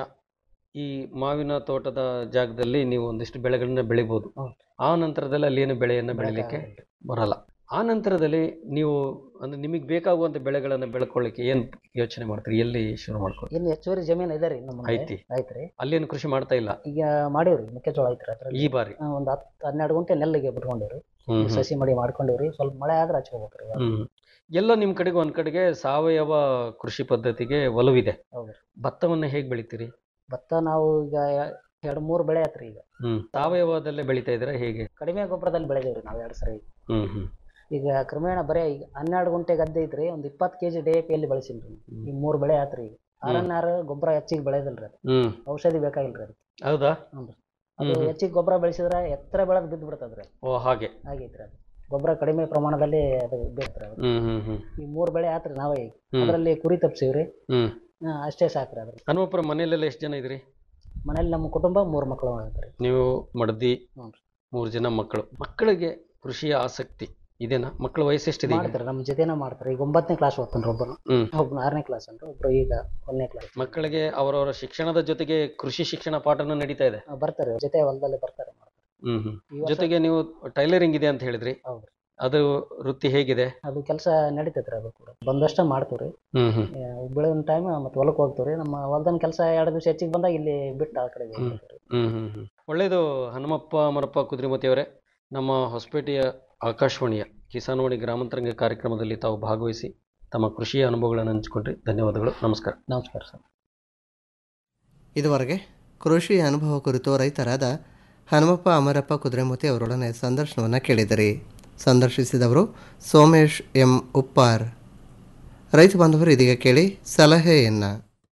ಈ ಮಾವಿನ ತೋಟದ ಜಾಗದಲ್ಲಿ ನೀವು ಒಂದಿಷ್ಟು ಬೆಳೆಗಳನ್ನ ಬೆಳಿಬೋದು ಹೌದು. ಆ ನಂತರದಲ್ಲಿ ಅಲ್ಲಿ ಏನು ಬೆಳೆಯನ್ನು ಬೆಳಿಲಿಕ್ಕೆ ಬರಲ್ಲ ಆ ನಂತರದಲ್ಲಿ ನೀವು ಅಂದ್ರೆ ನಿಮಗೆ ಬೇಕಾಗುವಂಥ ಬೆಳೆಗಳನ್ನು ಬೆಳ್ಕೊಳ್ಳಿಕ್ಕೆ ಏನು ಯೋಚನೆ ಮಾಡ್ತೀರಿ ಎಲ್ಲಿ ಶುರು ಮಾಡ್ಕೊಳ್ಳಿ ಇನ್ನು ಹೆಚ್ಚುವರಿ ಜಮೀನು ಇದೆ ರೀ ನಮ್ಮ ಐತಿ ಐತ್ರಿ ಅಲ್ಲೇನು ಕೃಷಿ ಮಾಡ್ತಾ ಇಲ್ಲ ಈಗ ಮಾಡೀವ್ರಿ ಮೆಕ್ಕೆಜೋಳ ಐತ್ರಿ ಅದ್ರಲ್ಲಿ ಈ ಬಾರಿ ಆ, ಒಂದು ಹತ್ತು ಹನ್ನೆರಡು ಗುಂಟೆ ನೆಲ್ಲಿಗೆ ಬಿಟ್ಕೊಂಡಿವ್ರಿ ಹ್ಮ್ ಹ್ಮ್. ಸಸಿ ಮಡಿ ಮಾಡ್ಕೊಂಡಿವ್ರಿ ಸ್ವಲ್ಪ ಮಳೆ ಆದ್ರೆ ಹಚ್ಕೋಬೇಕ್ರಿ ಇವಾಗ. ಹ್ಮ್ ಎಲ್ಲ ನಿಮ್ಮ ಕಡೆಗೆ ಒಂದ್ ಕಡೆಗೆ ಸಾವಯವ ಕೃಷಿ ಪದ್ಧತಿಗೆ ಒಲವಿದೆ ಹೌದ್ರಿ. ಭತ್ತವನ್ನು ಹೇಗೆ ಬೆಳಿತೀರಿ ಭತ್ತ ನಾವು ಈಗ ಎರಡು ಮೂರು ಬೆಳೆ ಆತ್ರಿ ಈಗ ಹ್ಮ್ ಸಾವಯವದಲ್ಲೇ ಬೆಳಿತಾ ಇದ್ದೀರಾ ಹೇಗೆ ಕಡಿಮೆ ಗೊಬ್ಬರದಲ್ಲಿ ಬೆಳೆದೇವ್ರಿ ನಾವು ಎರಡು ಸರಿ ಹ್ಮ್ ಹ್ಮ್ ಈಗ ಕ್ರಮೇಣ ಬರೇ ಈಗ ಹನ್ನೆರಡು ಗುಂಟೆ ಗದ್ದೆ ಐತ್ರಿ ಒಂದು ಇಪ್ಪತ್ತು ಕೆಜಿ ಡಿ ಎ ಪಿಯಲ್ಲಿ ಬೆಳೆಸಿನ್ರಿ ಹ್ಮ್. ಈಗ ಮೂರು ಬೆಳೆ ಆತ್ರಿ ಈಗ ಆರ್ ಎನ್ ಆರ್ ಗೊಬ್ಬರ ಹೆಚ್ಚಿಗೆ ಬೆಳೆದಿಲ್ರಿ ಅದು ಹ್ಮ್ ಔಷಧಿ ಬೇಕಾಗಿಲ್ರಿ ಅದು ಹೌದಾ ಅದು ಹ್ಮ್ ಹ್ಮ್. ಹೆಚ್ಚಿಗೆ ಗೊಬ್ಬರ ಬೆಳೆಸಿದ್ರೆ ಎತ್ತರ ಬೆಳೆದು ಬಿದ್ದು ಬಿಡ್ತದ್ರಿ ಓ ಹಾಗೆ ಆಗೈತ್ರಿ ಅದು ಗೊಬ್ಬರ ಕಡಿಮೆ ಪ್ರಮಾಣದಲ್ಲಿ ಅದು ಬೇಕ್ರಿ ಅದು ಹ್ಮ್ ಹ್ಮ್ ಹ್ಮ್ ಈ ಮೂರು ಬೆಳೆ ಆತ್ರಿ ನಾವೇ ಈಗ ಹ್ಮ್. ಅದರಲ್ಲಿ ಕುರಿ ತಪ್ಸಿವ್ರಿ ಹ್ಮ್ ಹಾ, ಅಷ್ಟೇ ಸಾಕ್ರಿ ಅದ್ರ ಹನುಮಪ್ಪರ ಮನೆಯಲ್ಲೆಲ್ಲ ಎಷ್ಟು ಜನ ಇದ್ರಿ ಮನೇಲಿ ನಮ್ಮ ಕುಟುಂಬ ಮೂರು ಮಕ್ಕಳು ಐತ್ರಿ ನೀವು ಮಡದಿ ಹ್ಞೂ ಮೂರು ಜನ ಮಕ್ಕಳು ಮಕ್ಕಳಿಗೆ ಕೃಷಿಯ ಆಸಕ್ತಿ ಇದೇನಾ ಮಕ್ಕಳ ವಯಸ್ಸು ಎಷ್ಟಿದೆ ಈಗ? ಮಾಡ್ತಾರೆ ನಮ್ಮ ಜೊತೆನೇ ಮಾಡ್ತಾರೆ ಈಗ ಒಂಬತ್ತನೇ ಕ್ಲಾಸ್ ಓದ್ತಾನೆ ಒಬ್ಬನು ಹ್ಮ್ ಒಬ್ಬನು ಆರನೇ ಕ್ಲಾಸ್ ಅಂದ್ರೆ ಒಬ್ರು ಈಗ ಒಂದನೇ ಕ್ಲಾಸ್ ಮಕ್ಕಳಿಗೆ ಅವರವರ ಶಿಕ್ಷಣದ ಜೊತೆಗೆ ಕೃಷಿ ಶಿಕ್ಷಣ ಪಾಠನೂ ನಡೀತಾ ಇದೆ ಬರ್ತಾರೆ ಜೊತೆ ಹೊಲದಲ್ಲಿ ಬರ್ತಾರೆ ಮಾಡ್ತಾರೆ ಹ್ಮ್ ಹ್ಮ್ ಈ ವರ್ಷ- ಜೊತೆಗೆ ನೀವು ಟೈಲರಿಂಗ್ ಇದೆ ಅಂತ ಹೇಳಿದ್ರಿ ಹೌದು ಅದು ವೃತ್ತಿ ಹೇಗಿದೆ ಅದು ಕೆಲಸ ನಡೀತೈತ್ರಿ ಅದು ಕೂಡ ಬಂದಷ್ಟ ಮಾಡ್ತೀವ್ರಿ ಹ್ಮ್ ಹ್ಮ್ ಬೆಳಗಿನ ಟೈಮ್ ಮತ್ತೆ ಹೊಲಕ್ಕೆ ಹೋಗ್ತೀವ್ರಿ ನಮ್ಮ ಹೊಲ್ದನ ಕೆಲಸ ಎರಡು ದಿವಸ ಹೆಚ್ಚಿಗೆ ಬಂದಾಗ ಇಲ್ಲಿ ಬಿಟ್ಟು ಆ ಕಡೆ ಹ್ಮ್. ಹ್ಮ್ ಹ್ಮ್ ಹ್ಮ್ ಒಳ್ಳೆಯದು ಹನುಮಪ್ಪ ಮರಪ್ಪ ಕುದ್ರಿಮತಿಯವರೇ ನಮ್ಮ ಹೊಸಪೇಟೆಯ ಆಕಾಶವಾಣಿಯ ಕಿಸಾನ್ವಾಣಿ ಗ್ರಾಮಾಂತರಂಗ ಕಾರ್ಯಕ್ರಮದಲ್ಲಿ ತಾವು ಭಾಗವಹಿಸಿ ತಮ್ಮ ಕೃಷಿಯ ಅನುಭವಗಳನ್ನು ಹಂಚಿಕೊಂಡ್ರಿ ಧನ್ಯವಾದಗಳು ನಮಸ್ಕಾರ ನಮಸ್ಕಾರ ಸರ್ ಇದುವರೆಗೆ ಕೃಷಿ ಅನುಭವ ಕುರಿತು ರೈತರಾದ ಹನುಮಪ್ಪ ಅಮರಪ್ಪ ಕುದುರೆಮೂತಿ ಅವರೊಡನೆ ಸಂದರ್ಶನವನ್ನು ಕೇಳಿದಿರಿ ಸಂದರ್ಶಿಸಿದವರು ಸೋಮೇಶ್ ಎಂ ಉಪ್ಪಾರ್ ರೈತ ಬಾಂಧವರು ಇದೀಗ ಕೇಳಿ ಸಲಹೆಯನ್ನು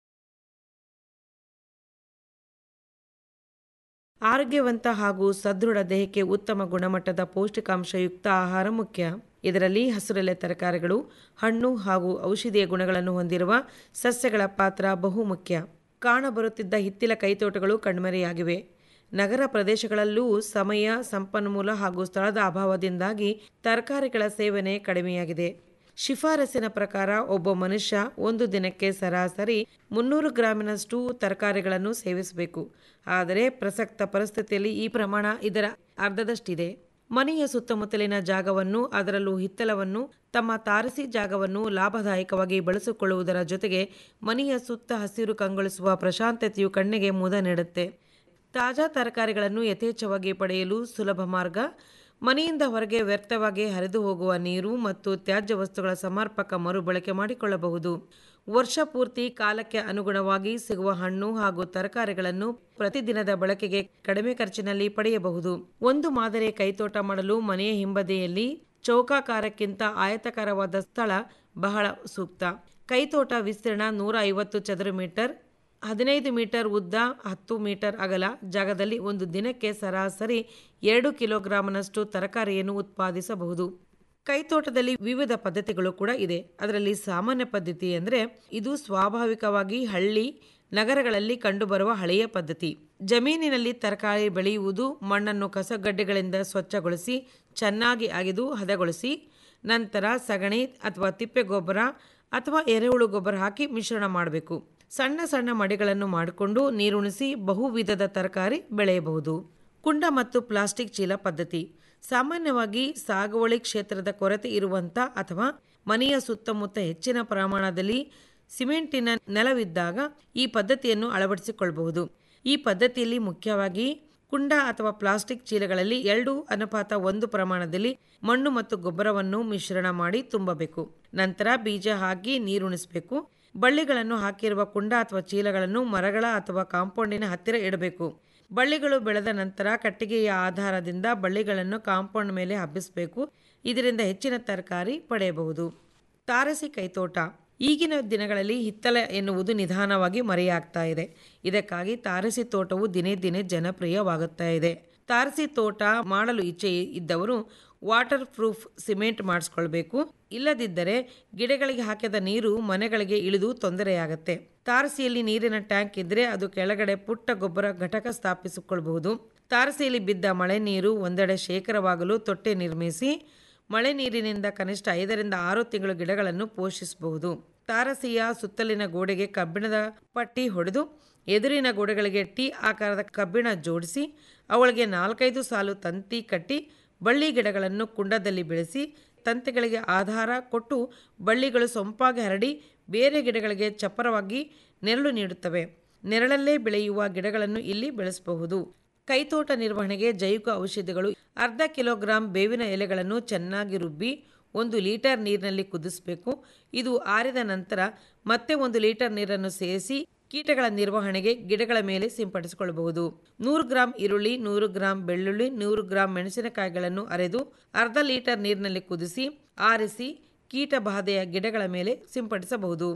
ಆರೋಗ್ಯವಂತ ಹಾಗೂ ಸದೃಢ ದೇಹಕ್ಕೆ ಉತ್ತಮ ಗುಣಮಟ್ಟದ ಪೌಷ್ಟಿಕಾಂಶಯುಕ್ತ ಆಹಾರ ಮುಖ್ಯ ಇದರಲ್ಲಿ ಹಸಿರೆಲೆ ತರಕಾರಿಗಳು ಹಣ್ಣು ಹಾಗೂ ಔಷಧೀಯ ಗುಣಗಳನ್ನು ಹೊಂದಿರುವ ಸಸ್ಯಗಳ ಪಾತ್ರ ಬಹುಮುಖ್ಯ ಕಾಣಬರುತ್ತಿದ್ದ ಹಿತ್ತಿಲ ಕೈತೋಟಗಳು ಕಣ್ಮರೆಯಾಗಿವೆ ನಗರ ಪ್ರದೇಶಗಳಲ್ಲೂ ಸಮಯ ಸಂಪನ್ಮೂಲ ಹಾಗೂ ಸ್ಥಳದ ಅಭಾವದಿಂದಾಗಿ ತರಕಾರಿಗಳ ಸೇವನೆ ಕಡಿಮೆಯಾಗಿದೆ ಶಿಫಾರಸಿನ ಪ್ರಕಾರ ಒಬ್ಬ ಮನುಷ್ಯ ಒಂದು ದಿನಕ್ಕೆ ಸರಾಸರಿ ಮುನ್ನೂರು ಗ್ರಾಮಿನಷ್ಟು ತರಕಾರಿಗಳನ್ನು ಸೇವಿಸಬೇಕು ಆದರೆ ಪ್ರಸಕ್ತ ಪರಿಸ್ಥಿತಿಯಲ್ಲಿ ಈ ಪ್ರಮಾಣ ಇದರ ಅರ್ಧದಷ್ಟಿದೆ ಮನೆಯ ಸುತ್ತಮುತ್ತಲಿನ ಜಾಗವನ್ನು ಅದರಲ್ಲೂ ಹಿತ್ತಲವನ್ನು ತಮ್ಮ ತಾರಸಿ ಜಾಗವನ್ನು ಲಾಭದಾಯಕವಾಗಿ ಬಳಸಿಕೊಳ್ಳುವುದರ ಜೊತೆಗೆ ಮನೆಯ ಸುತ್ತ ಹಸಿರು ಕಂಗೊಳಿಸುವ ಪ್ರಶಾಂತತೆಯು ಕಣ್ಣಿಗೆ ಮುದ ನೀಡುತ್ತೆ ತಾಜಾ ತರಕಾರಿಗಳನ್ನು ಯಥೇಚ್ಛವಾಗಿ ಪಡೆಯಲು ಸುಲಭ ಮಾರ್ಗ ಮನೆಯಿಂದ ಹೊರಗೆ ವ್ಯರ್ಥವಾಗಿ ಹರಿದು ಹೋಗುವ ನೀರು ಮತ್ತು ತ್ಯಾಜ್ಯ ವಸ್ತುಗಳ ಸಮರ್ಪಕ ಮರುಬಳಕೆ ಮಾಡಿಕೊಳ್ಳಬಹುದು ವರ್ಷ ಪೂರ್ತಿ ಕಾಲಕ್ಕೆ ಅನುಗುಣವಾಗಿ ಸಿಗುವ ಹಣ್ಣು ಹಾಗೂ ತರಕಾರಿಗಳನ್ನು ಪ್ರತಿದಿನದ ಬಳಕೆಗೆ ಕಡಿಮೆ ಖರ್ಚಿನಲ್ಲಿ ಪಡೆಯಬಹುದು ಒಂದು ಮಾದರಿ ಕೈತೋಟ ಮಾಡಲು ಮನೆಯ ಹಿಂಬದಿಯಲ್ಲಿ ಚೌಕಾಕಾರಕ್ಕಿಂತ ಆಯತಾಕಾರವಾದ ಸ್ಥಳ ಬಹಳ ಸೂಕ್ತ ಕೈತೋಟ ವಿಸ್ತೀರ್ಣ ನೂರ ಐವತ್ತು ಚದುರ ಮೀಟರ್ ಹದಿನೈದು ಮೀಟರ್ ಉದ್ದ ಹತ್ತು ಮೀಟರ್ ಅಗಲ ಜಾಗದಲ್ಲಿ ಒಂದು ದಿನಕ್ಕೆ ಸರಾಸರಿ ಎರಡು ಕಿಲೋಗ್ರಾಂನಷ್ಟು ತರಕಾರಿಯನ್ನು ಉತ್ಪಾದಿಸಬಹುದು ಕೈತೋಟದಲ್ಲಿ ವಿವಿಧ ಪದ್ಧತಿಗಳು ಕೂಡ ಇದೆ ಅದರಲ್ಲಿ ಸಾಮಾನ್ಯ ಪದ್ಧತಿ ಅಂದರೆ ಇದು ಸ್ವಾಭಾವಿಕವಾಗಿ ಹಳ್ಳಿ ನಗರಗಳಲ್ಲಿ ಕಂಡುಬರುವ ಹಳೆಯ ಪದ್ಧತಿ ಜಮೀನಿನಲ್ಲಿ ತರಕಾರಿ ಬೆಳೆಯುವುದು ಮಣ್ಣನ್ನು ಕಸಗಡ್ಡೆಗಳಿಂದ ಸ್ವಚ್ಛಗೊಳಿಸಿ ಚೆನ್ನಾಗಿ ಅಗೆದು ಹದಗೊಳಿಸಿ ನಂತರ ಸಗಣಿ ಅಥವಾ ತಿಪ್ಪೆ ಗೊಬ್ಬರ ಅಥವಾ ಎರೆಹುಳು ಗೊಬ್ಬರ ಹಾಕಿ ಮಿಶ್ರಣ ಮಾಡಬೇಕು ಸಣ್ಣ ಸಣ್ಣ ಮಡಿಗಳನ್ನು ಮಾಡಿಕೊಂಡು ನೀರುಣಿಸಿ ಬಹುವಿಧದ ತರಕಾರಿ ಬೆಳೆಯಬಹುದು ಕುಂಡ ಮತ್ತು ಪ್ಲಾಸ್ಟಿಕ್ ಚೀಲ ಪದ್ಧತಿ ಸಾಮಾನ್ಯವಾಗಿ ಸಾಗುವಳಿ ಕ್ಷೇತ್ರದ ಕೊರತೆ ಇರುವಂಥ ಅಥವಾ ಮನೆಯ ಸುತ್ತಮುತ್ತ ಹೆಚ್ಚಿನ ಪ್ರಮಾಣದಲ್ಲಿ ಸಿಮೆಂಟಿನ ನೆಲವಿದ್ದಾಗ ಈ ಪದ್ಧತಿಯನ್ನು ಅಳವಡಿಸಿಕೊಳ್ಳಬಹುದು ಈ ಪದ್ಧತಿಯಲ್ಲಿ ಮುಖ್ಯವಾಗಿ ಕುಂಡ ಅಥವಾ ಪ್ಲಾಸ್ಟಿಕ್ ಚೀಲಗಳಲ್ಲಿ ಎರಡು ಅನುಪಾತ ಒಂದು ಪ್ರಮಾಣದಲ್ಲಿ ಮಣ್ಣು ಮತ್ತು ಗೊಬ್ಬರವನ್ನು ಮಿಶ್ರಣ ಮಾಡಿ ತುಂಬಬೇಕು ನಂತರ ಬೀಜ ಹಾಕಿ ನೀರುಣಿಸಬೇಕು ಬಳ್ಳಿಗಳನ್ನು ಹಾಕಿರುವ ಕುಂಡ ಅಥವಾ ಚೀಲಗಳನ್ನು ಮರಗಳ ಅಥವಾ ಕಾಂಪೌಂಡಿನ ಹತ್ತಿರ ಇಡಬೇಕು ಬಳ್ಳಿಗಳು ಬೆಳೆದ ನಂತರ ಕಟ್ಟಿಗೆಯ ಆಧಾರದಿಂದ ಬಳ್ಳಿಗಳನ್ನು ಕಾಂಪೌಂಡ್ ಮೇಲೆ ಹಬ್ಬಿಸಬೇಕು ಇದರಿಂದ ಹೆಚ್ಚಿನ ತರಕಾರಿ ಪಡೆಯಬಹುದು ತಾರಸಿ ಕೈತೋಟ ಈಗಿನ ದಿನಗಳಲ್ಲಿ ಹಿತ್ತಲ ಎನ್ನುವುದು ನಿಧಾನವಾಗಿ ಮರೆಯಾಗ್ತಾ ಇದೆ ಇದಕ್ಕಾಗಿ ತಾರಸಿ ತೋಟವು ದಿನೇ ದಿನೇ ಜನಪ್ರಿಯವಾಗುತ್ತಾ ಇದೆ ತಾರಸಿ ತೋಟ ಮಾಡಲು ಇಚ್ಛೆ ಇದ್ದವರು ವಾಟರ್ ಪ್ರೂಫ್ ಸಿಮೆಂಟ್ ಮಾಡಿಸ್ಕೊಳ್ಬೇಕು ಇಲ್ಲದಿದ್ದರೆ ಗಿಡಗಳಿಗೆ ಹಾಕಿದ ನೀರು ಮನೆಗಳಿಗೆ ಇಳಿದು ತೊಂದರೆಯಾಗತ್ತೆ ತಾರಸಿಯಲ್ಲಿ ನೀರಿನ ಟ್ಯಾಂಕ್ ಇದ್ದರೆ ಅದು ಕೆಳಗಡೆ ಪುಟ್ಟ ಗೊಬ್ಬರ ಘಟಕ ಸ್ಥಾಪಿಸಿಕೊಳ್ಳಬಹುದು ತಾರಸಿಯಲ್ಲಿ ಬಿದ್ದ ಮಳೆ ನೀರು ಒಂದೆಡೆ ಶೇಖರವಾಗಲು ತೊಟ್ಟೆ ನಿರ್ಮಿಸಿ ಮಳೆ ನೀರಿನಿಂದ ಕನಿಷ್ಠ ಐದರಿಂದ ಆರು ತಿಂಗಳು ಗಿಡಗಳನ್ನು ಪೋಷಿಸಬಹುದು ತಾರಸಿಯ ಸುತ್ತಲಿನ ಗೋಡೆಗೆ ಕಬ್ಬಿಣದ ಪಟ್ಟಿ ಹೊಡೆದು ಎದುರಿನ ಗೋಡೆಗಳಿಗೆ ಟಿ ಆಕಾರದ ಕಬ್ಬಿಣ ಜೋಡಿಸಿ ಅವುಗಳಿಗೆ ನಾಲ್ಕೈದು ಸಾಲು ತಂತಿ ಕಟ್ಟಿ ಬಳ್ಳಿ ಗಿಡಗಳನ್ನು ಕುಂಡದಲ್ಲಿ ಬೆಳೆಸಿ ತಂತಿಗಳಿಗೆ ಆಧಾರ ಕೊಟ್ಟು ಬಳ್ಳಿಗಳು ಸೊಂಪಾಗಿ ಹರಡಿ ಬೇರೆ ಗಿಡಗಳಿಗೆ ಚಪ್ಪರವಾಗಿ ನೆರಳು ನೀಡುತ್ತವೆ ನೆರಳಲ್ಲೇ ಬೆಳೆಯುವ ಗಿಡಗಳನ್ನು ಇಲ್ಲಿ ಬೆಳೆಸಬಹುದು ಕೈತೋಟ ನಿರ್ವಹಣೆಗೆ ಜೈವಿಕ ಔಷಧಿಗಳು ಅರ್ಧ ಕಿಲೋಗ್ರಾಂ ಬೇವಿನ ಎಲೆಗಳನ್ನು ಚೆನ್ನಾಗಿ ರುಬ್ಬಿ ಒಂದು ಲೀಟರ್ ನೀರಿನಲ್ಲಿ ಕುದಿಸಬೇಕು ಇದು ಆರಿದ ನಂತರ ಮತ್ತೆ ಒಂದು ಲೀಟರ್ ನೀರನ್ನು ಸೇರಿಸಿ ಕೀಟಗಳ ನಿರ್ವಹಣೆಗೆ ಗಿಡಗಳ ಮೇಲೆ ಸಿಂಪಡಿಸಿಕೊಳ್ಳಬಹುದು ನೂರು ಗ್ರಾಂ ಈರುಳ್ಳಿ ನೂರು ಗ್ರಾಂ ಬೆಳ್ಳುಳ್ಳಿ ನೂರು ಗ್ರಾಂ ಮೆಣಸಿನಕಾಯಿಗಳನ್ನು ಅರೆದು ಅರ್ಧ ಲೀಟರ್ ನೀರಿನಲ್ಲಿ ಕುದಿಸಿ ಆರಿಸಿ ಕೀಟ ಬಾಧೆಯ ಗಿಡಗಳ ಮೇಲೆ ಸಿಂಪಡಿಸಬಹುದು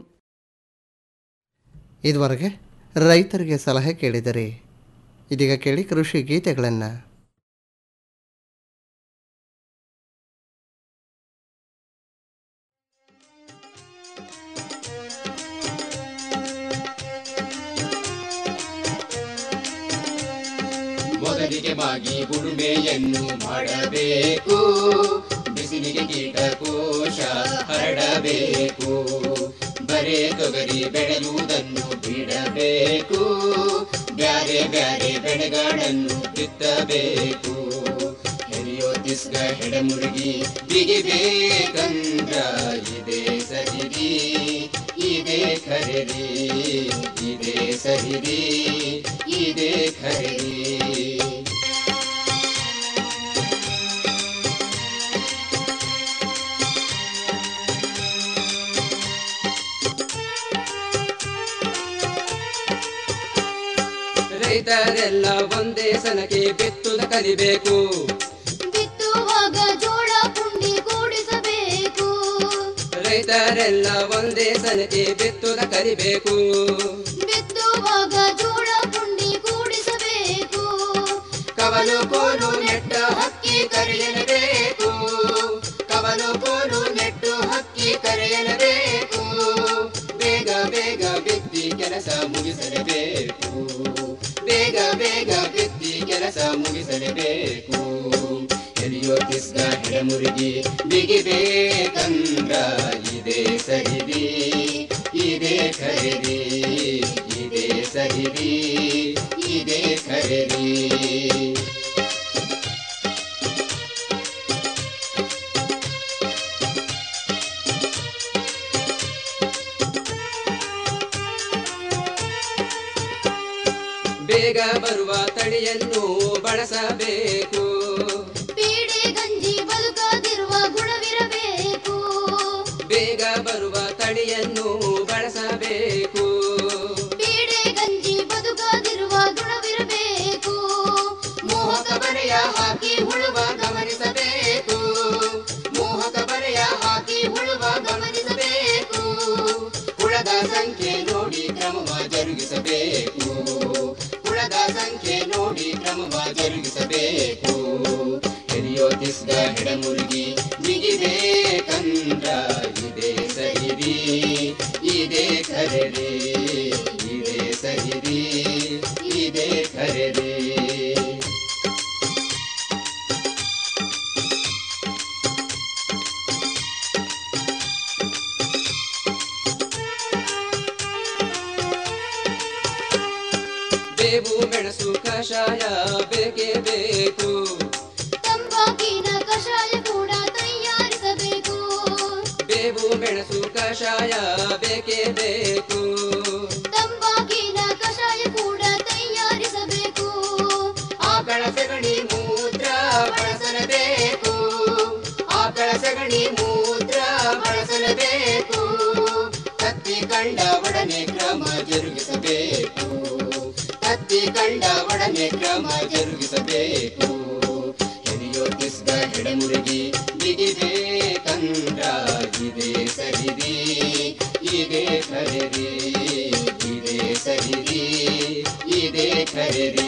ಇದುವರೆಗೆ ರೈತರಿಗೆ ಸಲಹೆ ಕೇಳಿದರೆ ಇದೀಗ ಕೇಳಿ ಕೃಷಿ ಗೀತೆಗಳನ್ನು ಮೊದಲಿಗೆ ಮಾಗಿ ಉಳುಮೆಯನ್ನು ಮಾಡಬೇಕು ಬಿಸಿಲು ಬಿಸಿಲಿಗೆ ಕೀಟಕೋಶ ಹರಡಬೇಕು ಬರೇ ತೊಗರಿ ಬೆಳೆಯುವುದನ್ನು ಬಿಡಬೇಕು ಬ್ಯಾರೆ ಬ್ಯಾರೆ ಬೆಳೆಗಳನ್ನು ಬಿತ್ತಬೇಕು ಹೆರಿಯೋತಿಸ್ಗ ಹೆಡಮುರುಗಿ ಬಿಗಿಬೇಕಂದ್ರ ಇದೇ ಸರಿರಿ ಇದೇ ಖರೀದಿ ಇದೇ ಸರಿರಿ ಇದೇ ಖರೀದಿ ರೈತರೆಲ್ಲ ಒಂದೇ ಸನಕ್ಕೆ ಬಿತ್ತುದ ಕಲಿಬೇಕು ಬಿತ್ತುವಾಗ ಜೋಳ ಪುಂಡಿ ಕೂಡಿಸಬೇಕು ರೈತರೆಲ್ಲ ಒಂದೇ ಸನಕ್ಕೆ ಬಿತ್ತುದ ಕಲಿಬೇಕು ಬಿತ್ತುವಾಗ ಜೋಳ ಪುಂಡಿ ಕೂಡಿಸಬೇಕು ಕವಲು ಕೋಲು ನೆಟ್ಟ ಹಕ್ಕಿ ಕರೆಯಲೇಬೇಕು ಕವಲು ಕೋಲು ನೆಟ್ಟು ಹಕ್ಕಿ ಕರೆಯಲೇಬೇಕು ಬೇಗ ಬೇಗ ಬಿತ್ತಿ ಕೆಲಸ ಮುಗಿಸಲೇಬೇಕು ಬೇಗ ಬೇಗ ಬಿತ್ತಿ ಕೆಲಸ ಮುಗಿಸಲೇಬೇಕು ಎಲಿಯೋ ಕಿಸ್ಗ ಹೆಡಮುರುಗಿ ಬಿಗಿಬೇಕಂದ್ರ ಇದೇ ಸರಿದಿ ಇದೇ ಖರೀದಿ ಇದೇ ಸರಿದಿ ಇದೇ ಖರೀದಿ ಬೇಗ ಬರುವ ತಳಿಯನ್ನು ಬಳಸಬೇಕು ಪೀಡೆ ಗಂಜಿ ಬದುಕದಿರುವ ಗುಣವಿರಬೇಕು ಬೇಗ ಬರುವ ತಳಿಯನ್ನು ಬಳಸಬೇಕು ಪೀಡೆ ಗಂಜಿ ಬದುಕದಿರುವ ಗುಣವಿರಬೇಕು ಮೋಹಕ ಬರೆಯ ಹಾಕಿ ಹುಳುವ ಗಮನಿಸಬೇಕು ಮೋಹಕ ಬರೆಯ ಹಾಕಿ ಹುಳುವ ಗಮನಿಸಬೇಕು ಹುಳದ ಸಂಖ್ಯೆ ನೋಡಿ ಕ್ರಮವ ಜರುಗಿಸಬೇಕು ಹುಳದ ಸಂಖ್ಯೆ ನೋಡಿ ಕ್ರಮವ ಜರುಗಿಸಬೇಕು ಹೆರಿಯೋತಿಸ್ಗ ಹೆಡಮುರುಗಿ ಬಿಗಿಬೇಕಂದ್ರ ಇದೇ ಸಹಿರಿ ಇದೇ ಖರೀದಿ ಇದೇ ಸಹಿರಿ ಇದೇ ಖರೀದಿ ಬೇವು ಮೆಣಸು ಕಷಾಯ ಬೇಕೇ ಬೇಕು ತಂಬಾಕಿನ ಕಷಾಯ ಕೂಡ ತಯಾರಿಸಬೇಕು ಬೇವು ಮೆಣಸು ಕಷಾಯ ಬೇಕೇ ಬೇಕು ತಂಬಾಕಿನ ಕಷಾಯ ಕೂಡ ತಯಾರಿಸಬೇಕು ಆಕಳ ಸಗಣಿ ಮೂತ್ರ ಬಳಸಲೇಬೇಕು ಆಕಳ ಸಗಣಿ ಮೂತ್ರ ಬಳಸಲೇಬೇಕು ಕತ್ತಿ ಕಂಡ ಒಡನೆ ಕ್ರಮ ಜರುಗಿಸಬೇಕು ಕತ್ತಿ ಕಂಡ ಒಡನೆ ಕ್ರಮ ಜರುಗಿಸಬೇಕು ಹೆರಿಯೋತಿಸ್ಗ ಹೆಡಮುರುಗಿ ಬಿಗಿಬೇಕಂದ್ರ ಇದೇ ಸರಿದಿ ಇದೇ ಖರೀದಿ ಇದೇ ಸರಿದಿ ಇದೇ ಖರೀದಿ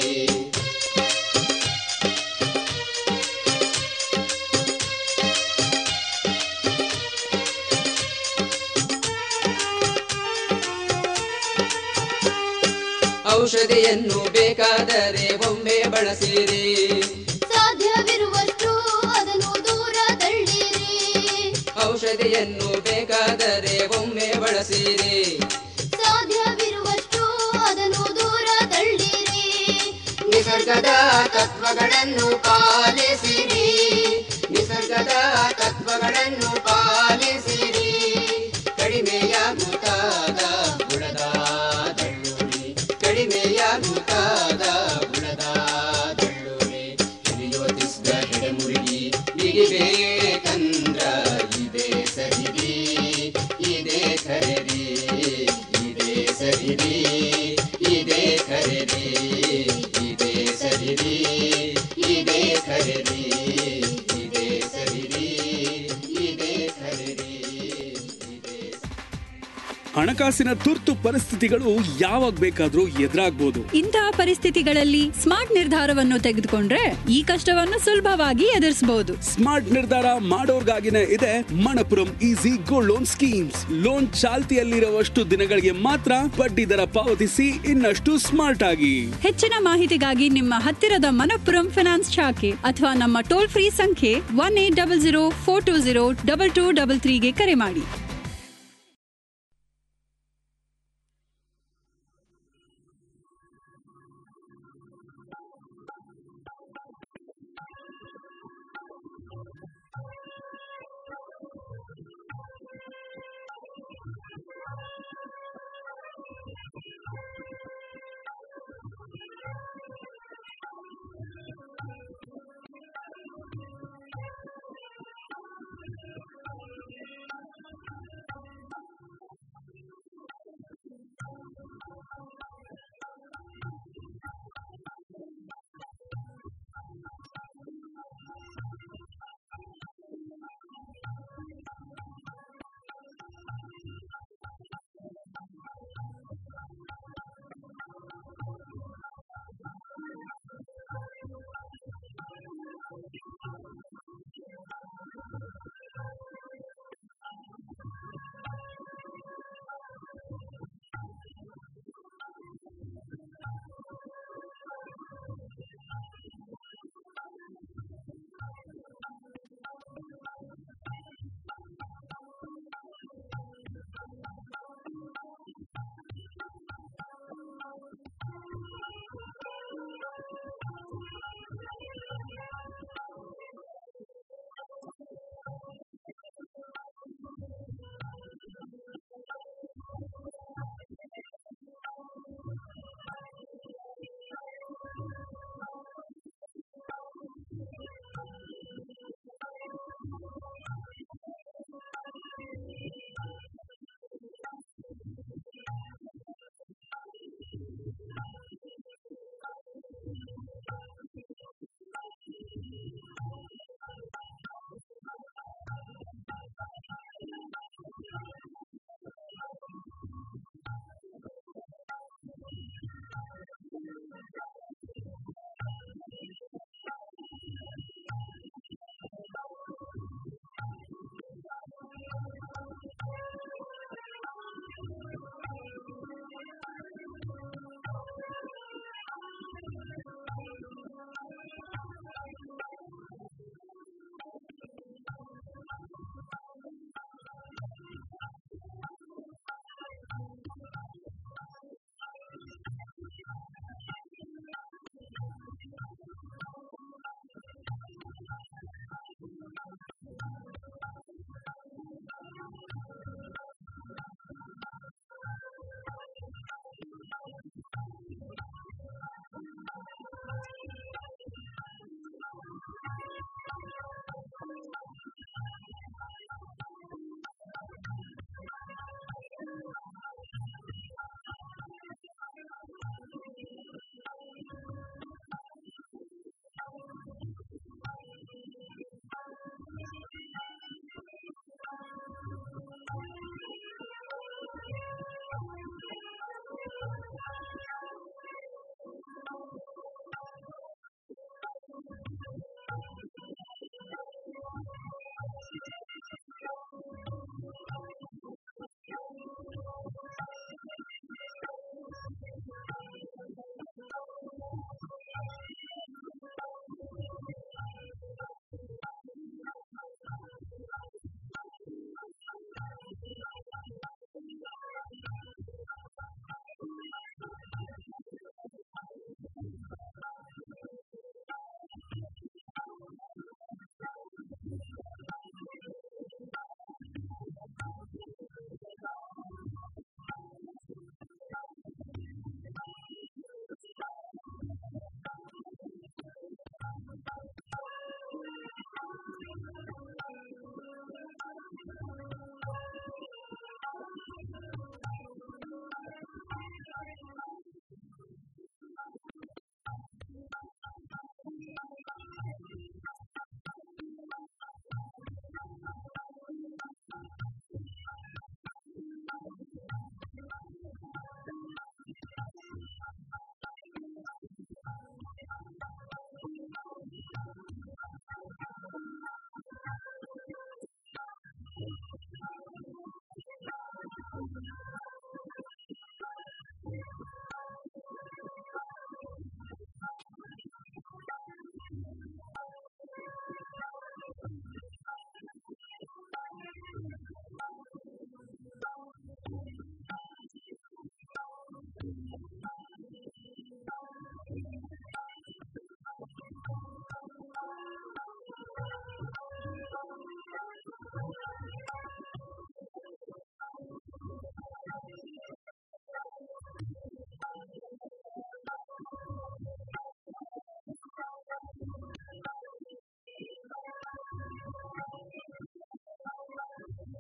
ಔಷಧಿಯನ್ನು ಬೇಕಾದರೆ ಒಮ್ಮೆ ಬಳಸಿರಿ ಸಾಧ್ಯವಿರುವಷ್ಟು ಅದನ್ನು ದೂರ ತಳ್ಳಿರಿ ಔಷಧಿಯನ್ನು ಬೇಕಾದರೆ ಒಮ್ಮೆ ಬಳಸಿರಿ ಸಾಧ್ಯವಿರುವಷ್ಟು ಅದನ್ನು ದೂರ ತಳ್ಳಿರಿ ನಿಸರ್ಗದ ತತ್ವಗಳನ್ನು ಪಾಲಿಸಿರಿ ನಿಸರ್ಗದ ತತ್ವಗಳನ್ನು ಪಾಲಿಸಿರಿ ಕಡಿಮೆಯಾಗುತ್ತಾದ ಬುಡದ ದಳ್ಳುರಿ ಕಡಿಮೆಯಾಗುತ್ತಾದ ಬುಡದ ದಳ್ಳುರಿ ಹಿರಿಯೋತಿಸ್ಗ ಹೆಡಮುರುಗಿ ಬಿಗಿಬೇಕಂದ್ರ ಇದೇ ಸರಿದಿ ಇದೇ ಖರೀದಿ ಇದೇ ಸರಿದಿ ಇದೇ ಖರೀದಿ ಇದೇ ಸರಿದಿ ಇದೇ ಖರೀದಿ ಇದೇ ಸರಿದಿ ಇದೇ ಖರೀದಿ ಇದೇ ಹಣಕಾಸಿನ ತುರ್ತು ಪರಿಸ್ಥಿತಿಗಳು ಯಾವಾಗ ಬೇಕಾದ್ರೂ ಎದುರಾಗ್ಬೋದು ಇಂತಹ ಪರಿಸ್ಥಿತಿಗಳಲ್ಲಿ ಸ್ಮಾರ್ಟ್ ನಿರ್ಧಾರವನ್ನು ತೆಗೆದುಕೊಂಡ್ರೆ ಈ ಕಷ್ಟವನ್ನು ಸುಲಭವಾಗಿ ಎದುರಿಸಬಹುದು ಸ್ಮಾರ್ಟ್ ನಿರ್ಧಾರ ಮಾಡೋರ್ಗಾಗಿನೇ ಇದೆ Manappuram easy gold loan schemes loan ಚಾಲ್ತಿಯಲ್ಲಿರುವಷ್ಟು ದಿನಗಳಿಗೆ ಮಾತ್ರ ಬಡ್ಡಿ ದರ ಪಾವತಿಸಿ ಇನ್ನಷ್ಟು ಸ್ಮಾರ್ಟ್ ಆಗಿ ಹೆಚ್ಚಿನ ಮಾಹಿತಿಗಾಗಿ ನಿಮ್ಮ ಹತ್ತಿರದ ಮನಪ್ಪುರಂ ಫಿನಾನ್ಸ್ ಶಾಖೆ ಅಥವಾ ನಮ್ಮ ಟೋಲ್ ಫ್ರೀ ಸಂಖ್ಯೆ one eight double zero four two zero double two double ತ್ರೀಗೆ ಕರೆ ಮಾಡಿ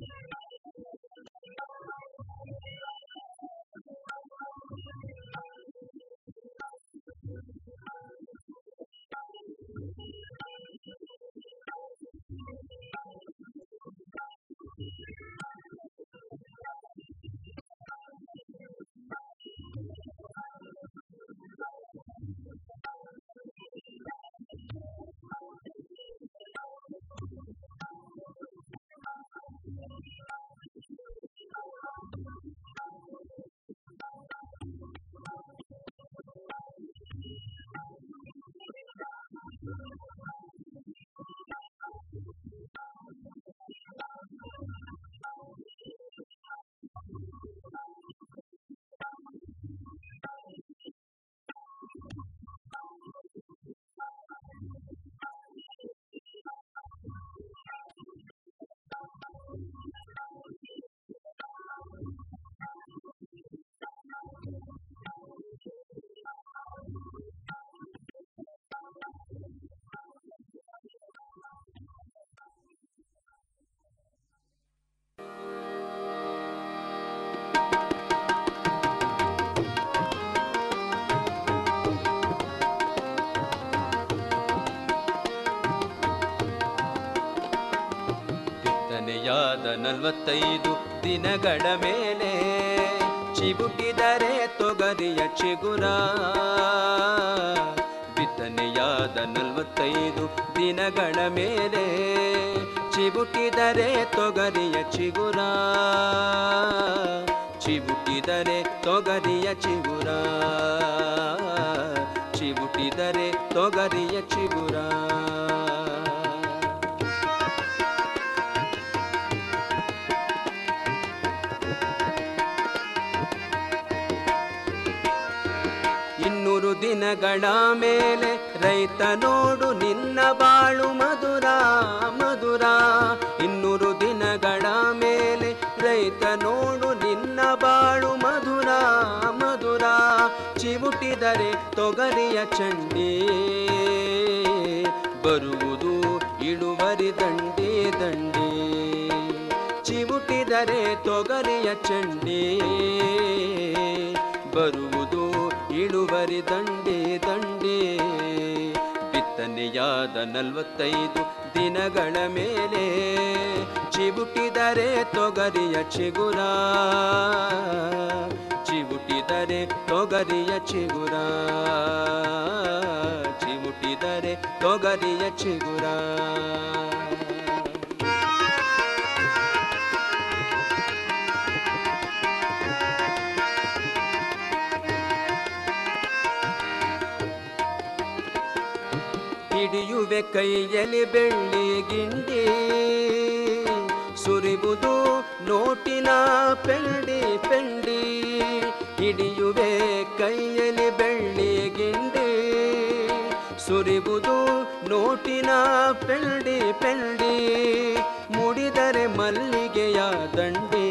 ಬಿತ್ತನೆಯಾದ ನಲವತ್ತೈದು ದಿನಗಳ ಮೇಲೆ ಚಿಬುಟಿದರೆ ತೊಗರಿಯ ಚಿಗುರ ಬಿತ್ತನೆಯಾದ ನಲವತ್ತೈದು ದಿನಗಳ ಮೇಲೆ ಚಿಬುಟಿದರೆ ತೊಗರಿಯ ಚಿಗುರ ಚಿಬುಟಿದರೆ ತೊಗರಿಯ ಚಿಗುರ ಚಿಬುಟಿದರೆ ತೊಗರಿಯ ಚಿಗುರ ಇನ್ನೂರು ದಿನಗಳ ಮೇಲೆ ರೈತ ನೋಡು ನಿನ್ನ ಬಾಳು ಮಧುರ ಮಧುರ ಇನ್ನೂರು ದಿನಗಳ ಮೇಲೆ ರೈತ ನೋಡು ನಿನ್ನ ಬಾಳು ಮಧುರ ಮಧುರ ಚಿವುಟಿದರೆ ತೊಗರಿಯ ಚಂಡಿ ಬರುವುದು ಇಳುವರಿ ದಂಡಿ ದಂಡಿ ಚಿವುಟಿದರೆ ತೊಗರಿಯ ಚಂಡಿ ಬರುವುದು ಇಳುವರಿ ದಂಡಿ ದಂಡಿ ಬಿತ್ತನೆಯಾದ ನಲವತ್ತೈದು ದಿನಗಳ ಮೇಲೆ ಚಿಬುಟಿದರೆ ತೊಗರಿಯ ಚಿಗುರ ಚಿಬುಟಿದರೆ ತೊಗರಿಯ ಚಿಗುರ ಚಿಬುಟಿದರೆ ತೊಗರಿಯ ಚಿಗುರ ಹಿಡಿಯುವೆ ಕೈಯಲ್ಲಿ ಬೆಳ್ಳಿ ಗಿಂಡಿ ಸುರಿಬುದು ನೋಟಿನ ಪೆಂಡಿ ಪೆಂಡಿ ಹಿಡಿಯುವೆ ಕೈಯಲ್ಲಿ ಬೆಳ್ಳಿ ಗಿಂಡಿ ಸುರಿಬುದು ನೋಟಿನ ಪೆಂಡಿ ಪೆಂಡಿ ಮುಡಿದರೆ ಮಲ್ಲಿಗೆಯ ದಂಡಿ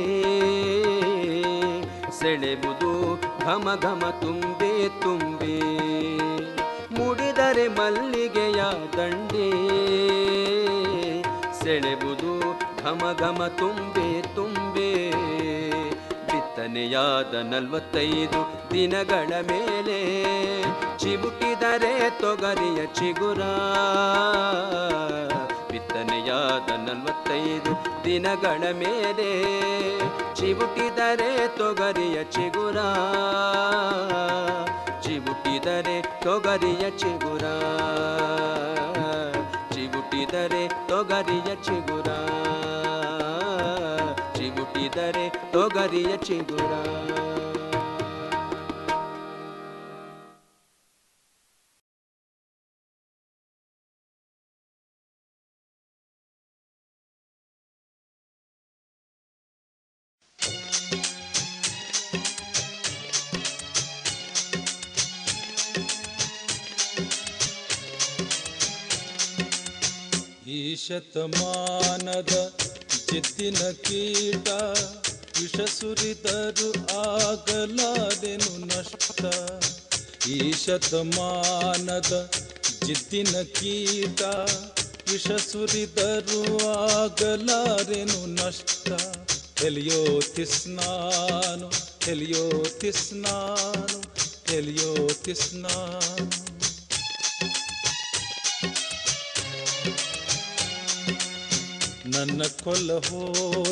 ಸೆಳೆಬುದು ಘಮ ಘಮ ತುಂಬಿ ತುಂಬಿ ಮುಡಿದರೆ ಮಲ್ಲಿಗೆಯ ದಂಡಿ ಸೆಳೆಬುದು ಘಮ ಘಮ ತುಂಬಿ ತುಂಬಿ ಬಿತ್ತನೆಯಾದ ನಲವತ್ತೈದು ದಿನಗಳ ಮೇಲೆ ಚಿಬುಕಿದರೆ ತೊಗರಿಯ ಚಿಗುರ ಬಿತ್ತನೆಯಾದ ನಲವತ್ತೈದು ದಿನಗಳ ಮೇಲೆ ಚಿಬುಟಿದರೆ ತೊಗರಿಯ ಚಿಗುರ ಚಿಬುಟಿದರೆ ತೊಗರಿಯ ಚಿಗುರ ಚಿಬುಟಿದರೆ ತೊಗರಿಯ ಚಿಗುರ ಚಿಬುಟಿದರೆ ತೊಗರಿಯ ಚಿಗುರ ಈ ಶತಮಾನದ ಜಿದ್ದಿನ ಕೀಟ ವಿಷ ಸುರಿದರು ಆಗಲಾರೆನು ನಷ್ಟ ಈ ಶತಮಾನದ ಜಿದ್ದಿನ ಕೀಟ ವಿಷ ಸುರಿದರು ಆಗಲಾರೆನು ನಷ್ಟ ಹೆಲಿಯೋತಿಸ್ನಾನು ಹೆಲಿಯೋತಿಸ್ನಾನು ಹೆಲಿಯೋತಿಸ್ನಾನು ನನ್ನ ಕೊಲ್ಲ ಹೋದ